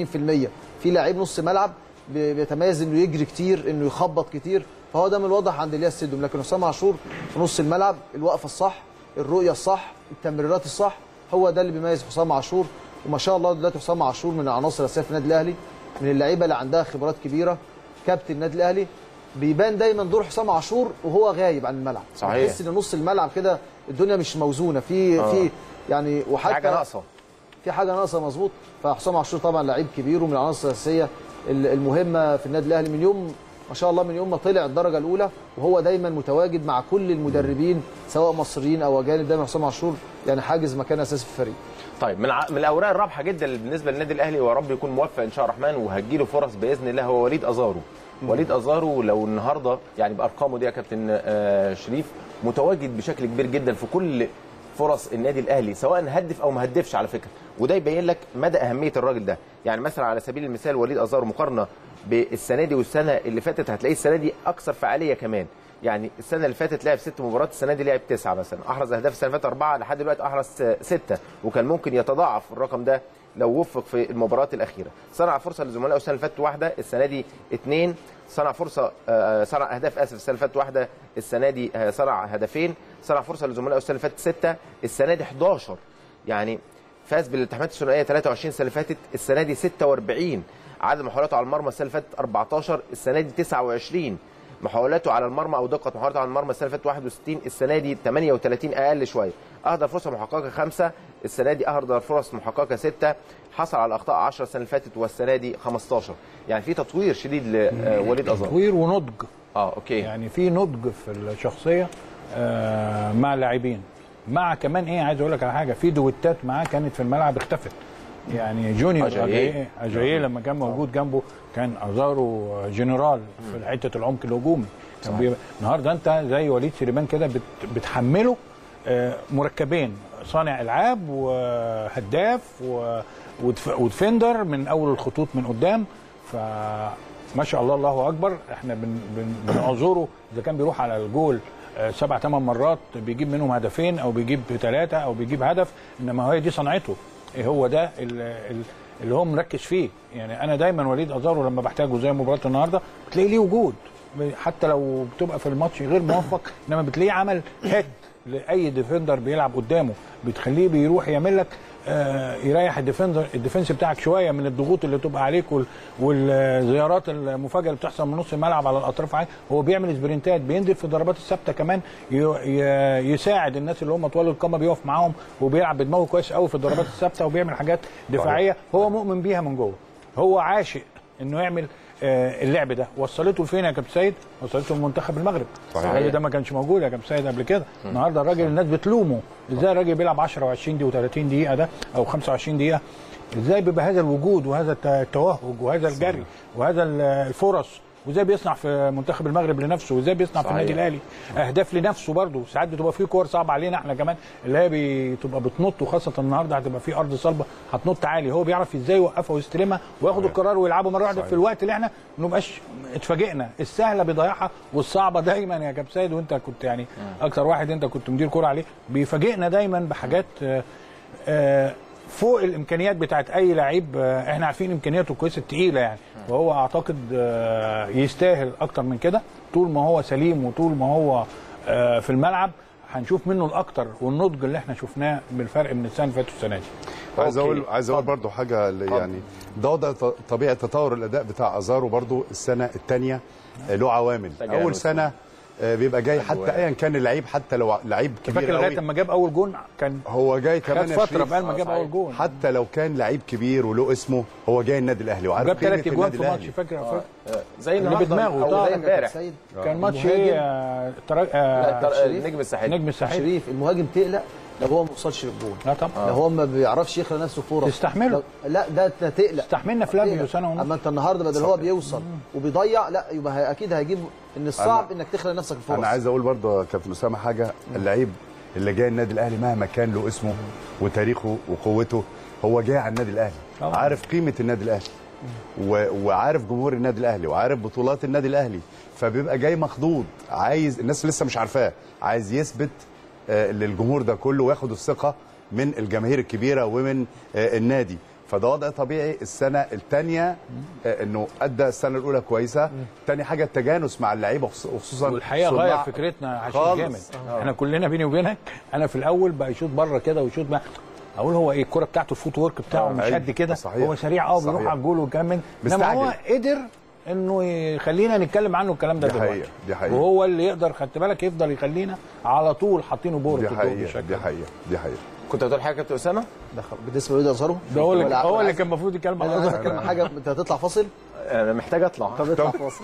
في لعيب نص ملعب بي- بيتميز انه يجري كتير انه يخبط كتير فهو ده من الواضح عند الياس سيدهم لكن حسام عاشور في نص الملعب الوقفه الصح الرؤيه الصح التمريرات الصح هو ده اللي بيميز حسام عاشور وما شاء الله دلوقتي حسام عاشور من العناصر الاساسيه في النادي الاهلي من اللعيبه اللي عندها خبرات كبيره كابتن النادي الاهلي بيبان دايما دور حسام عاشور وهو غايب عن الملعب صحيح. تحس ان نص الملعب كده الدنيا مش موزونه في آه. في يعني وحتى حاجه ناقصه في حاجه ناقصه مظبوط فحسام عاشور طبعا لعيب كبير ومن العناصر الاساسيه ال- المهمه في النادي الاهلي من يوم ما شاء الله من يوم ما طلع الدرجه الاولى وهو دايما متواجد مع كل المدربين سواء مصريين او اجانب دايما حسام عاشور يعني حاجز مكان اساسي في الفريق طيب من ع- من الاوراق الرابحه جدا بالنسبه للنادي الاهلي ويا رب يكون موفق ان شاء الله الرحمن وهتجيله فرص باذن الله هو وليد ازارو وليد ازارو لو النهارده يعني بارقامه دي يا كابتن آه، شريف متواجد بشكل كبير جدا في كل فرص النادي الاهلي سواء هدف او ما هدفش على فكره وده يبين لك مدى اهميه الراجل ده يعني مثلا على سبيل المثال وليد ازارو مقارنه بالسنه دي والسنه اللي فاتت هتلاقيه السنه دي اكثر فعاليه كمان يعني السنه اللي فاتت لعب ست مباريات السنه دي لعب تسعه مثلا احرز اهداف السنه اللي فاتت اربعه لحد دلوقتي احرز سته وكان ممكن يتضاعف الرقم ده لو وفق في المباريات الاخيره صنع فرصه لزملائه السنه اللي فاتت واحده السنه دي اثنين صنع فرصه آه، صنع اهداف اسف السنه اللي فاتت واحده السنه دي آه، صنع هدفين صنع فرصه لزملائه السنه اللي فاتت سته السنه دي 11 يعني فاز بالالتحامات الثنائيه 23 السنه اللي فاتت السنه دي 46 عدد محاولاته على المرمى السنه اللي فاتت 14 السنه دي 29 محاولاته على المرمى او دقه محاولاته على المرمى السنه اللي فاتت 61 السنه دي 38 اقل شويه اهدر فرصه محققه خمسه السنه دي اهدر فرص محققه سته حصل على اخطاء 10 السنه اللي فاتت والسنه دي 15 يعني في تطوير شديد لوليد ازار تطوير ونضج اه اوكي يعني في نضج في الشخصيه آه، مع اللاعبين مع كمان ايه عايز اقول لك على حاجه في دويتات معاه كانت في الملعب اختفت يعني جونيور أجاييه. اجاييه أجاييه لما كان موجود جنبه كان ازارو جنرال في حته العمق الهجومي كان بي- النهارده انت زي وليد سليمان كده بت- بتحمله آه، مركبين صانع العاب وهداف و- ودف- ودفندر من اول الخطوط من قدام فما شاء الله الله اكبر احنا بن بن بنعذره اذا كان بيروح على الجول آه، سبع ثمان مرات بيجيب منهم هدفين او بيجيب ثلاثه او بيجيب هدف انما هي دي صنعته إيه هو ده ال- ال- اللي هو مركز فيه يعني انا دايما وليد ازارو لما بحتاجه زي مباراه النهارده بتلاقي ليه وجود حتى لو بتبقى في الماتش غير موفق انما بتلاقيه عمل هيت لاي ديفندر بيلعب قدامه بتخليه بيروح يعمل لك آه، يريح الديفندر الديفنس بتاعك شويه من الضغوط اللي تبقى عليك وال- والزيارات المفاجئه اللي بتحصل من نص الملعب على الاطراف عليك هو بيعمل سبرنتات بينزل في الضربات الثابته كمان ي- ي- يساعد الناس اللي هم طوال القامه بيقف معاهم وبيلعب بدماغه كويس قوي في الضربات الثابته وبيعمل حاجات دفاعيه هو مؤمن بيها من جوه هو عاشق انه يعمل آه، اللعب ده وصلته لفين يا كابتن سيد؟ وصلته لمنتخب المغرب صحيح. الراجل ده ما كانش موجود يا كابتن سيد قبل كده النهارده الراجل الناس بتلومه ازاي الراجل بيلعب 10 و20 دي و30 دقيقه ده او 25 دقيقه ازاي بيبقى هذا الوجود وهذا الت- التوهج وهذا الجري وهذا ال- الفرص وازاي بيصنع في منتخب المغرب لنفسه وازاي بيصنع في صحيح. النادي الاهلي اهداف لنفسه برضه ساعات بتبقى في كور صعبه علينا احنا كمان اللي هي بتبقى بتنط وخاصه النهارده هتبقى في ارض صلبه هتنط عالي هو بيعرف ازاي يوقفها ويستلمها وياخد القرار ويلعبه مره واحده في الوقت اللي احنا ما نبقاش اتفاجئنا السهله بيضيعها والصعبه دايما يا كابتن سيد وانت كنت يعني اكتر واحد انت كنت مدير كوره عليه بيفاجئنا دايما بحاجات آه، آه، فوق الامكانيات بتاعت اي لعيب آه، احنا عارفين امكانياته الكويسه التقيله يعني وهو اعتقد آه، يستاهل اكتر من كده طول ما هو سليم وطول ما هو آه، في الملعب هنشوف منه الاكتر والنضج اللي احنا شفناه بالفرق من السنه اللي فاتت والسنه دي عايز أوكي. اقول عايز اقول اتفضل. برضو حاجه اللي يعني ده وضع ط- طبيعه تطور الاداء بتاع ازارو برضو السنه الثانيه له عوامل تجانس. اول سنه آه، بيبقى جاي حتى أجواء. ايا كان اللعيب حتى لو لعيب فاكر كبير لغايه قوي لما جاب اول جون كان هو جاي كمان خد يا فتره شريف، بقى ما جاب صحيح. اول جون حتى لو كان لعيب كبير وله اسمه هو جاي النادي الاهلي وعارف جاب ثلاث قيمة اجوان النادي في ماتش الأهلي. فاكر فاكر آه، زي اللي النهارده بدماغه او طبعا. زي يا امبارح كابتن سيد كان ماتش المهاجم- ايه آه، ترا- آه، لا، تر- شريف. النجم الساحلي نجم الساحل شريف المهاجم تقلق لو هو ما وصلش للجون لا طبعا لو هو ما بيعرفش يخلق نفسه فرص تستحمله. لو- لا ده ده تقلق استحملنا فلافيو تقلق. سنه ونص اما انت النهارده بدل هو بيوصل وبيضيع لا يبقى هي- اكيد هيجيب ان الصعب انك تخلق نفسك الفرص انا عايز اقول برضه يا كابتن اسامه حاجه اللعيب اللي جاي النادي الاهلي مهما كان له اسمه وتاريخه وقوته هو جاي على النادي الاهلي طبعا. عارف قيمه النادي الاهلي و... وعارف جمهور النادي الاهلي وعارف بطولات النادي الاهلي فبيبقى جاي مخضوض عايز الناس لسه مش عارفاه عايز يثبت آه، للجمهور ده كله وياخد الثقه من الجماهير الكبيره ومن آه، النادي فده وضع طبيعي السنه الثانيه انه ادى السنه الاولى كويسه تاني حاجه التجانس مع اللعيبه وخص- وخصوصا والحقيقه صناع- غير فكرتنا عشان خالص. جامد احنا كلنا بيني وبينك انا في الاول بقى يشوط بره كده ويشوط بقى اقول هو ايه الكره بتاعته الفوت ورك بتاعه آه، مش أيوة. قد كده صحيح. هو سريع اه بيروح صحيح. على الجول وكمان انما مستعجل. هو قدر انه يخلينا نتكلم عنه الكلام ده دي دلوقتي حقيقة، دي حقيقة. وهو اللي يقدر خدت بالك يفضل يخلينا على طول حاطينه بورة دي الجول حقيقه بالشكل دي ده. حقيقه دي حقيقه كنت هتقول حاجه يا كابتن اسامه؟ دخل بالنسبه لوليد ازارو ده هو اللي ولا- هو اللي عايز- كان المفروض يتكلم عايز على عايز اتكلم حاجه انت هتطلع فاصل انا محتاج اطلع طب اطلع فاصل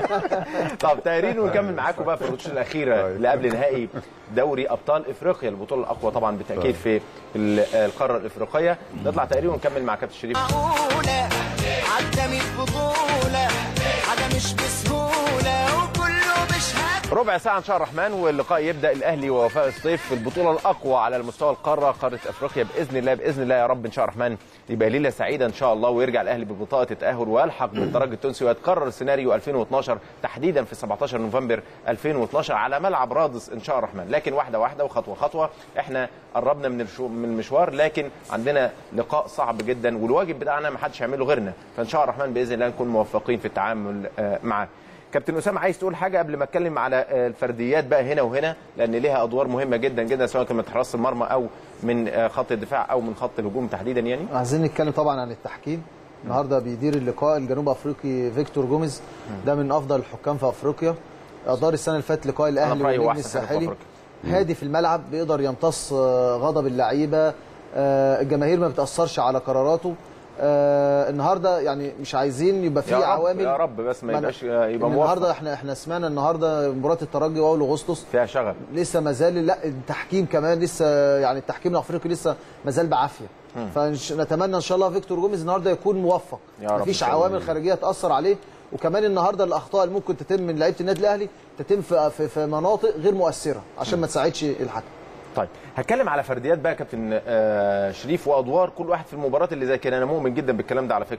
طب تقرير ونكمل معاكم بقى في الماتش الاخيره اللي قبل نهائي دوري ابطال افريقيا البطوله الاقوى طبعا بالتاكيد في ال- القاره الافريقيه نطلع تقرير ونكمل مع كابتن شريف معقولة عدى 100 بطولة حاجة مش بسهولة وكله بيشهد ربع ساعة إن شاء الرحمن واللقاء يبدأ الأهلي ووفاء الصيف في البطولة الأقوى على المستوى القارة قارة أفريقيا بإذن الله بإذن الله يا رب إن شاء الرحمن يبقى ليلة سعيدة إن شاء الله ويرجع الأهلي ببطاقة التأهل ويلحق بالترجي التونسي ويتكرر سيناريو 2012 تحديدا في 17 نوفمبر 2012 على ملعب رادس إن شاء الرحمن لكن واحدة واحدة وخطوة خطوة إحنا قربنا من الشو- من المشوار لكن عندنا لقاء صعب جدا والواجب بتاعنا ما حدش يعمله غيرنا فإن شاء الرحمن بإذن الله نكون موفقين في التعامل آه، معاه كابتن اسامه عايز تقول حاجه قبل ما اتكلم على آه، الفرديات بقى هنا وهنا لان ليها ادوار مهمه جدا جدا سواء كان من حراس المرمى او من آه، خط الدفاع او من خط الهجوم تحديدا يعني عايزين نتكلم طبعا عن التحكيم النهارده بيدير اللقاء الجنوب افريقي فيكتور جوميز ده من افضل الحكام في افريقيا ادار السنه اللي فاتت لقاء أنا في الاهلي رأيي هو والنجم أحسن حاجة في الساحلي أفريقيا. هادي في الملعب بيقدر يمتص آه، غضب اللعيبه آه، الجماهير ما بتاثرش على قراراته آه، النهارده يعني مش عايزين يبقى في يا رب عوامل يا رب بس ما أنا- يبقاش آه، يبقى إن النهارده موفق احنا احنا سمعنا النهارده مباراه الترجي واول اغسطس فيها شغب لسه ما زال لا التحكيم كمان لسه يعني التحكيم الافريقي لسه ما زال بعافيه فنتمنى ان شاء الله فيكتور جوميز النهارده يكون موفق يا رب إن مفيش شاء الله. عوامل خارجيه تاثر عليه وكمان النهارده الاخطاء اللي ممكن تتم من لعيبه النادي الاهلي تتم في, في, في مناطق غير مؤثره عشان ما تساعدش الحكم طيب هتكلم على فرديات بقى يا كابتن آه، شريف وادوار كل واحد في المباراه اللي زي كده انا مؤمن جدا بالكلام ده على فكره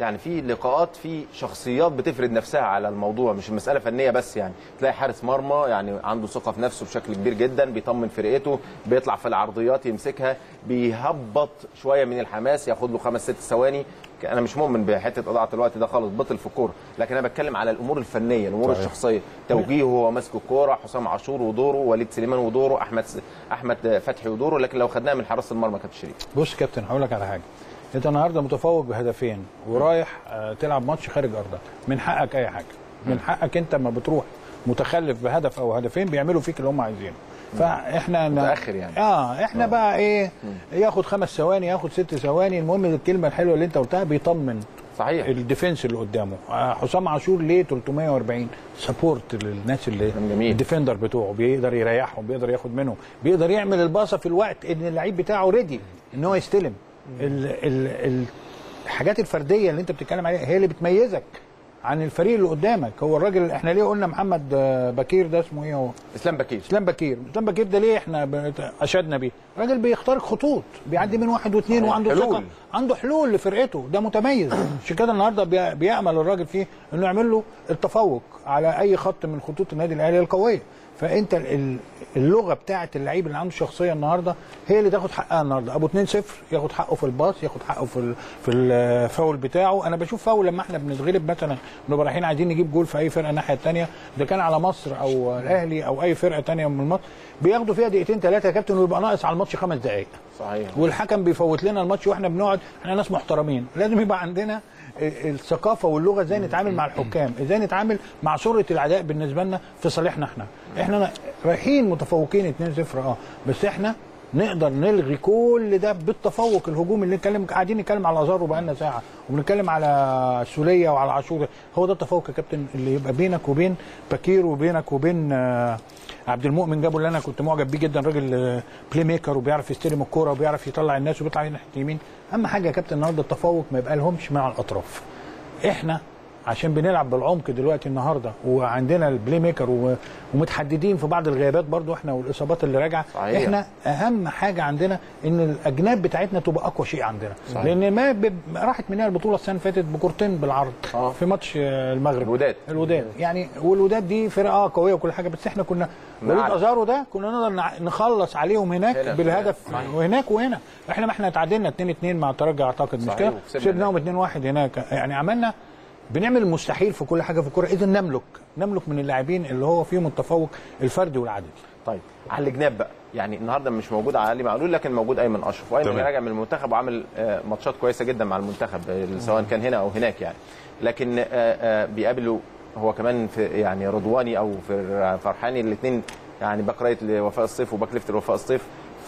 يعني في لقاءات في شخصيات بتفرض نفسها على الموضوع مش المساله فنيه بس يعني تلاقي حارس مرمى يعني عنده ثقه في نفسه بشكل كبير جدا بيطمن فرقته بيطلع في العرضيات يمسكها بيهبط شويه من الحماس ياخد له خمس ست ثواني انا مش مؤمن بحته اضاعه الوقت ده خالص بطل في الكوره لكن انا بتكلم على الامور الفنيه الامور صحيح. الشخصيه توجيهه وهو ماسك الكوره حسام عاشور ودوره وليد سليمان ودوره احمد احمد فتحي ودوره لكن لو خدناها من حراسه المرمى كابتن شريف بص يا كابتن هقول لك على حاجه انت النهارده متفوق بهدفين ورايح آه، تلعب ماتش خارج ارضك من حقك اي حاجه من حقك انت ما بتروح متخلف بهدف او هدفين بيعملوا فيك اللي هم عايزينه فاحنا ن- متأخر يعني. اه احنا بقى ايه ياخد خمس ثواني ياخد ست ثواني المهم الكلمه الحلوه اللي انت قلتها بيطمن صحيح الديفنس اللي قدامه آه، حسام عاشور ليه 340 سبورت للناس اللي جميل. الديفندر بتوعه بيقدر يريحهم بيقدر ياخد منهم بيقدر يعمل الباصه في الوقت ان اللعيب بتاعه ريدي ان هو يستلم ال ال ال الحاجات الفرديه اللي انت بتتكلم عليها هي اللي بتميزك عن الفريق اللي قدامك هو الراجل احنا ليه قلنا محمد آه، بكير ده اسمه ايه هو اسلام بكير اسلام بكير اسلام بكير ده ليه احنا بنت- اشدنا بيه راجل بيخترق خطوط بيعدي من واحد واثنين صحيح. وعنده حلول. ثقه عنده حلول لفرقته ده متميز عشان كده النهارده بي- بيامل الراجل فيه انه يعمل له التفوق على اي خط من خطوط النادي الاهلي القويه فانت ال- ال- اللغه بتاعه اللعيب اللي عنده شخصيه النهارده هي اللي تاخد حقها النهارده ابو 2 0 ياخد حقه في الباص ياخد حقه في ال- في الفاول بتاعه انا بشوف فاول لما احنا بنتغلب مثلا بنبقى رايحين عايزين نجيب جول في اي فرقه الناحيه الثانيه ده كان على مصر او الاهلي او اي فرقه ثانيه من مصر بياخدوا فيها دقيقتين ثلاثه يا كابتن ويبقى ناقص على الماتش خمس دقائق صحيح والحكم بيفوت لنا الماتش واحنا بنقعد احنا ناس محترمين لازم يبقى عندنا الثقافه واللغه ازاي نتعامل مع الحكام ازاي نتعامل مع سرعه العداء بالنسبه لنا في صالحنا احنا احنا رايحين متفوقين 2-0 اه بس احنا نقدر نلغي كل ده بالتفوق الهجومي اللي نتكلم قاعدين نتكلم على ازارو بقالنا ساعه وبنتكلم على السوليه وعلى عاشور هو ده التفوق يا كابتن اللي يبقى بينك وبين بكير وبينك وبين آه، عبد المؤمن جابه اللي انا كنت معجب بيه جدا راجل آه، بلاي ميكر وبيعرف يستلم الكوره وبيعرف يطلع الناس وبيطلع ناحيه اليمين اهم حاجه يا كابتن النهارده التفوق ما يبقى لهمش مع الاطراف احنا عشان بنلعب بالعمق دلوقتي النهارده وعندنا البلاي ميكر و- ومتحددين في بعض الغيابات برضو احنا والاصابات اللي راجعه صحيح. احنا اهم حاجه عندنا ان الاجناب بتاعتنا تبقى اقوى شيء عندنا صحيح. لان ما ب... راحت مننا البطوله السنه اللي فاتت بكورتين بالعرض آه. في ماتش آه، المغرب الوداد. الوداد يعني والوداد دي فرقه قويه وكل حاجه بس احنا كنا وليد نعرف. ازارو ده كنا نقدر نع- نخلص عليهم هناك هنا. بالهدف صحيح. وهناك وهنا احنا ما احنا اتعادلنا 2 2 مع الترجي اعتقد مش صحيح، كده وكسبنا كسبناهم 2 1 هناك يعني عملنا بنعمل المستحيل في كل حاجه في الكوره اذا نملك نملك من اللاعبين اللي هو فيهم التفوق الفردي والعددي طيب على الجناب بقى يعني النهارده مش موجود علي معلول لكن موجود ايمن اشرف وايمن تمام. راجع من المنتخب وعامل آه، ماتشات كويسه جدا مع المنتخب آه، سواء كان هنا او هناك يعني لكن آه، آه، بيقابلوا هو كمان في يعني رضواني او في فرحاني الاثنين يعني باك رايت لوفاء الصيف وباك ليفت لوفاء الصيف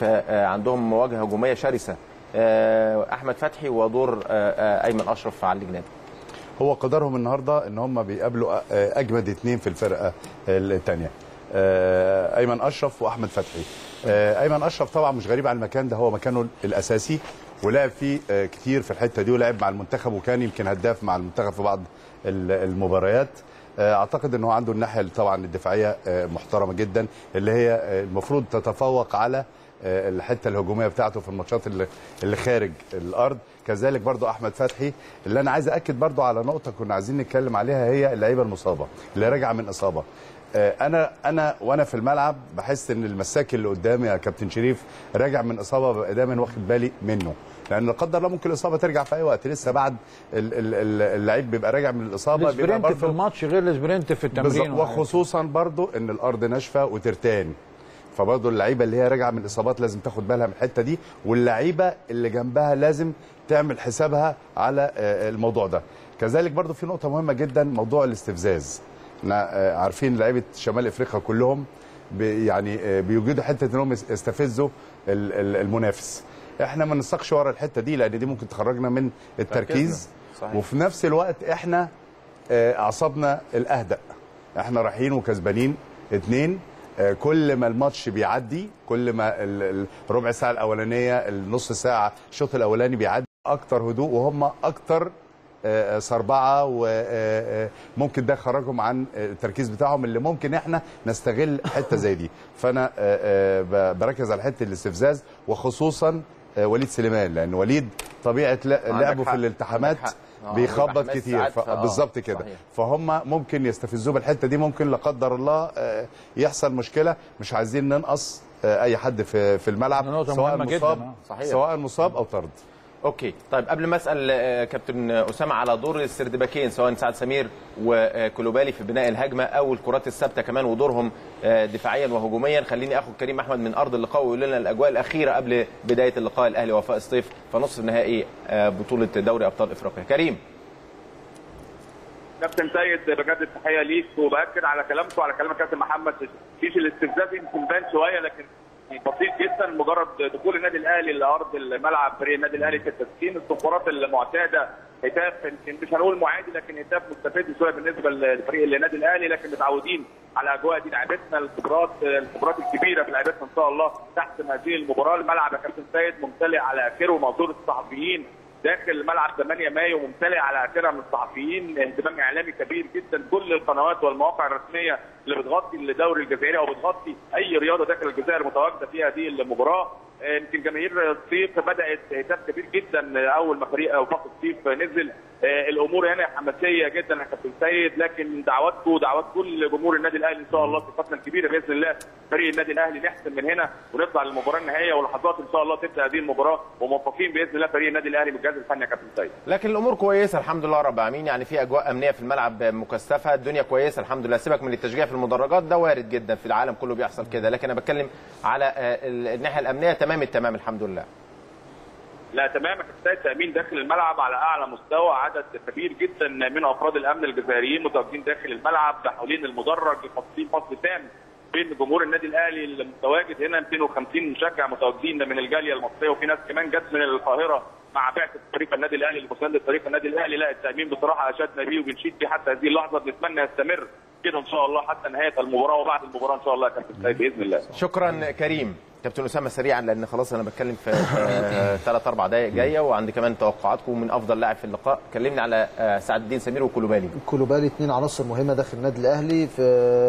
فعندهم مواجهه هجوميه شرسه آه، احمد فتحي ودور آه، آه، ايمن اشرف على الجناب هو قدرهم النهارده ان هم بيقابلوا أ- اجمد اثنين في الفرقه الثانيه ايمن اشرف واحمد فتحي آه، ايمن اشرف طبعا مش غريب على المكان ده هو مكانه الاساسي ولعب فيه آه، كتير في الحته دي ولعب مع المنتخب وكان يمكن هداف مع المنتخب في بعض ال- المباريات آه، اعتقد ان هو عنده الناحيه طبعا الدفاعيه آه، محترمه جدا اللي هي آه، المفروض تتفوق على آه، الحته الهجوميه بتاعته في الماتشات اللي اللي خارج الارض كذلك برضو احمد فتحي اللي انا عايز اكد برضو على نقطه كنا عايزين نتكلم عليها هي اللعيبه المصابه اللي راجعه من اصابه آه، انا انا وانا في الملعب بحس ان المساك اللي قدامي يا كابتن شريف راجع من اصابه ببقى دايما واخد بالي منه لان لا قدر الله ممكن الاصابه ترجع في اي وقت لسه بعد ال- ال- ال- اللعيب بيبقى راجع من الاصابه بيبقى السبرنت في برضو الماتش غير السبرنت في التمرين بالظبط وخصوصا برضو ان الارض ناشفه وترتان فبرضو اللعيبه اللي هي راجعه من الاصابات لازم تاخد بالها من الحته دي واللعيبه اللي جنبها لازم تعمل حسابها على آه، الموضوع ده كذلك برضو في نقطه مهمه جدا موضوع الاستفزاز احنا آه، عارفين لعيبه شمال افريقيا كلهم بي- يعني آه، بيوجدوا حته انهم يس- يستفزوا ال- ال- المنافس احنا ما نسقش ورا الحته دي لان دي ممكن تخرجنا من التركيز صحيح. وفي نفس الوقت احنا آه، اعصابنا الاهدأ احنا رايحين وكسبانين اتنين آه، كل ما الماتش بيعدي كل ما ال- ال- الربع ساعه الاولانيه النص ساعه الشوط الاولاني بيعدي اكتر هدوء وهم اكتر آه، سربعه وممكن ده يخرجهم عن التركيز بتاعهم اللي ممكن احنا نستغل حته زي دي فانا آه، آه، ب- بركز على حته الاستفزاز وخصوصا آه، وليد سليمان لان وليد طبيعه ل- عندك لعبه حق. في الالتحامات عندك حق. آه، بيخبط بيبقى حماس كتير ساعات، ف- فآه، بالظبط كده صحيح. فهم ممكن يستفزوه بالحته دي ممكن لا قدر الله آه، يحصل مشكله مش عايزين ننقص آه، اي حد في في الملعب نقطة سواء مهمة جداً، مصاب آه. صحيح. سواء مصاب او طرد اوكي طيب قبل ما اسال آه، كابتن اسامه على دور السردباكين سواء سعد سمير وكلوبالي في بناء الهجمه او الكرات الثابته كمان ودورهم آه، دفاعيا وهجوميا خليني اخد كريم احمد من ارض اللقاء ويقول لنا الاجواء الاخيره قبل بدايه اللقاء الاهلي وفاء الصيف في نصف نهائي آه، بطوله دوري ابطال افريقيا كريم كابتن سيد بجد التحيه ليك وباكد على كلامك وعلى كلام كابتن محمد فيش الاستفزاز يمكن بان شويه لكن بسيط جدا مجرد دخول النادي الاهلي لارض الملعب فريق النادي الاهلي في التسخين الصفارات المعتاده هتاف يمكن مش هنقول معادي لكن هتاف مستفز شويه بالنسبه لفريق النادي الاهلي لكن متعودين على الاجواء دي لعيبتنا الخبرات الخبرات الكبيره في لعيبتنا ان شاء الله تحت هذه المباراه الملعب يا كابتن سيد ممتلئ على اخره موجود الصحفيين داخل ملعب 8 مايو ممتلئ على اخرها من الصحفيين اهتمام اعلامي كبير جدا كل القنوات والمواقع الرسميه اللي بتغطي الدوري الجزائري او بتغطي اي رياضه داخل الجزائر متواجده في هذه المباراه آه، يمكن جماهير الصيف بدات هتاف كبير جدا اول ما فريق وفاق الصيف نزل آه، الامور هنا حماسيه جدا يا كابتن سيد لكن دعواتكم ودعوات كل جمهور النادي الاهلي ان شاء الله ثقتنا الكبيره باذن الله فريق النادي الاهلي نحسم من هنا ونطلع للمباراه النهائيه ولحظات ان شاء الله تبدا هذه المباراه وموفقين باذن الله فريق النادي الاهلي بالجهاز الفني يا كابتن سيد لكن الامور كويسه الحمد لله رب العالمين يعني في اجواء امنيه في الملعب مكثفه الدنيا كويسه الحمد لله سيبك من التشجيع في المدرجات ده وارد جدا في العالم كله بيحصل كده لكن انا بتكلم على آه، الناحيه الامنيه تمام التمام الحمد لله لا تمام يا كابتن سيد تامين داخل الملعب على اعلى مستوى عدد كبير جدا من افراد الامن الجزائريين متواجدين داخل الملعب حوالين المدرج فاصلين فصل تام بين جمهور النادي الاهلي المتواجد هنا 250 مشجع متواجدين من الجاليه المصريه وفي ناس كمان جت من القاهره مع بعثه فريق النادي الاهلي المساند لفريق النادي الاهلي لا التامين بصراحه اشدنا بيه وبنشيد بيه حتى هذه اللحظه بنتمنى يستمر كده ان شاء الله حتى نهايه المباراه وبعد المباراه ان شاء الله يا كابتن سيد باذن الله شكرا كريم كابتن اسامه سريعا لان خلاص انا بتكلم في ثلاث اربع دقائق جايه وعندي كمان توقعاتكم من افضل لاعب في اللقاء كلمني على آه، سعد الدين سمير وكولوبالي كولوبالي اثنين عناصر مهمه داخل النادي الاهلي في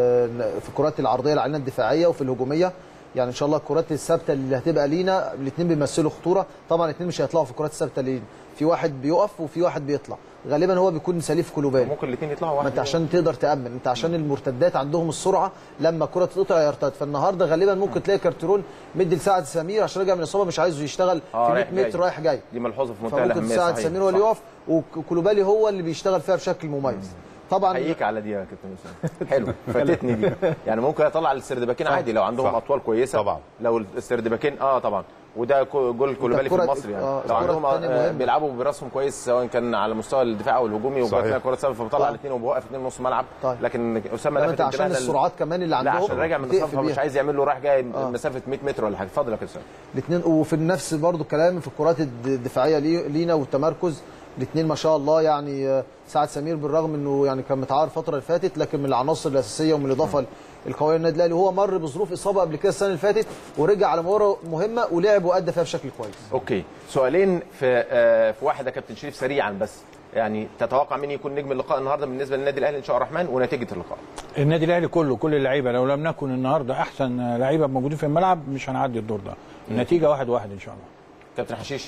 في الكرات العرضيه اللي علينا الدفاعيه وفي الهجوميه يعني ان شاء الله الكرات الثابته اللي هتبقى لينا الاثنين بيمثلوا خطوره طبعا الاثنين مش هيطلعوا في الكرات الثابته لينا في واحد بيقف وفي واحد بيطلع غالبا هو بيكون سليف كولوبالي ممكن الاثنين يطلعوا ما واحد انت عشان تقدر تامن انت عشان المرتدات عندهم السرعه لما الكره تتقطع يرتد فالنهارده غالبا ممكن تلاقي كارترون مدي لسعد سمير عشان راجع من الاصابه مش عايزه يشتغل آه، في 100 رايح جاي. متر رايح جاي دي ملحوظه في منتهى فممكن الاهميه سعد صحيح. سمير هو اللي صح. يقف وكولوبالي هو اللي بيشتغل فيها بشكل مميز طبعا احييك على دي يا كابتن اسامه حلو فاتتني دي يعني ممكن اطلع السردباكين عادي لو عندهم صح. اطوال كويسه طبعا. لو السردباكين اه طبعا وده كو- جول كولوبالي في الكرة- المصري يعني آه، لو الكرة عندهم التانية آه، مهمة. بيلعبوا براسهم كويس سواء كان على مستوى الدفاع او الهجومي وجات صحيح. لنا كره ثابته فبطلع طيب. الاثنين وبوقف اثنين نص ملعب طيب. لكن اسامه لما لفت انت عشان انتباهنا ل- السرعات كمان اللي لا عندهم عشان راجع من بتقفل الصف فمش بيها. عايز يعمل له رايح جاي آه. مسافه 100 متر ولا حاجه اتفضل يا كابتن الاثنين وفي النفس برضو الكلام في الكرات الد- الدفاعيه لي- لينا والتمركز الاثنين ما شاء الله يعني آه، سعد سمير بالرغم انه يعني كان متعار الفتره اللي فاتت لكن من العناصر الاساسيه ومن الاضافه القويه للنادي الاهلي وهو مر بظروف اصابه قبل كده السنه اللي فاتت ورجع على مباراه مهمه ولعب وادى فيها بشكل كويس اوكي سؤالين في آه، في واحد يا كابتن شريف سريعا بس يعني تتوقع مين يكون نجم اللقاء النهارده بالنسبه للنادي الاهلي ان شاء الله الرحمن ونتيجه اللقاء النادي الاهلي كله كل اللعيبه لو لم نكن النهارده احسن لعيبه موجودين في الملعب مش هنعدي الدور ده النتيجه واحد واحد ان شاء الله كابتن حشيش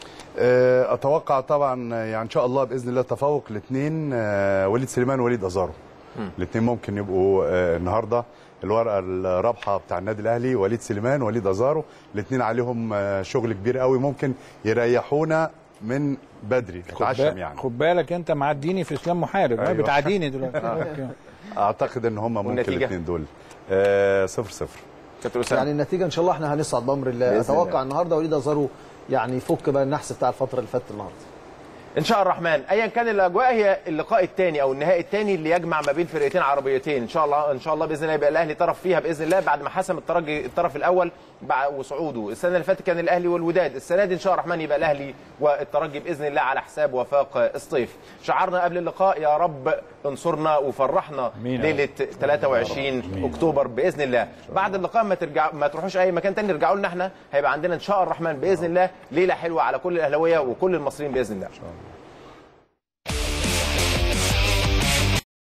آه، اتوقع طبعا آه، يعني ان شاء الله باذن الله تفوق الاثنين وليد سليمان ووليد ازارو الاثنين ممكن يبقوا آه، النهارده الورقه الرابحه بتاع النادي الاهلي وليد سليمان وليد ازارو الاثنين عليهم آه، شغل كبير قوي ممكن يريحونا من بدري خد نتعشم بالك- يعني خد بالك انت معديني في اسلام محارب أيوة. أيوة. بتعاديني دلوقتي اعتقد ان هم ممكن والنتيجة؟ الاثنين دول آه، صفر صفر كابتن اسامه يعني النتيجه ان شاء الله احنا هنصعد بامر الله بإذن اتوقع الله. النهارده وليد ازارو يعني يفك بقى النحس بتاع الفتره اللي فاتت النهارده ان شاء الله الرحمن ايا كان الاجواء هي اللقاء الثاني او النهائي الثاني اللي يجمع ما بين فرقتين عربيتين ان شاء الله ان شاء الله باذن الله يبقى الاهلي طرف فيها باذن الله بعد ما حسم الترجي الطرف الاول بع- وصعوده السنه اللي فاتت كان الاهلي والوداد السنه دي ان شاء الله الرحمن يبقى الاهلي والترجي باذن الله على حساب وفاق الصيف شعارنا قبل اللقاء يا رب انصرنا وفرحنا مين ليله 23 اكتوبر باذن الله بعد اللقاء ما ترجع ما تروحوش اي مكان تاني ارجعوا لنا احنا هيبقى عندنا ان شاء الله الرحمن باذن الله ليله حلوه على كل الاهلاويه وكل المصريين باذن الله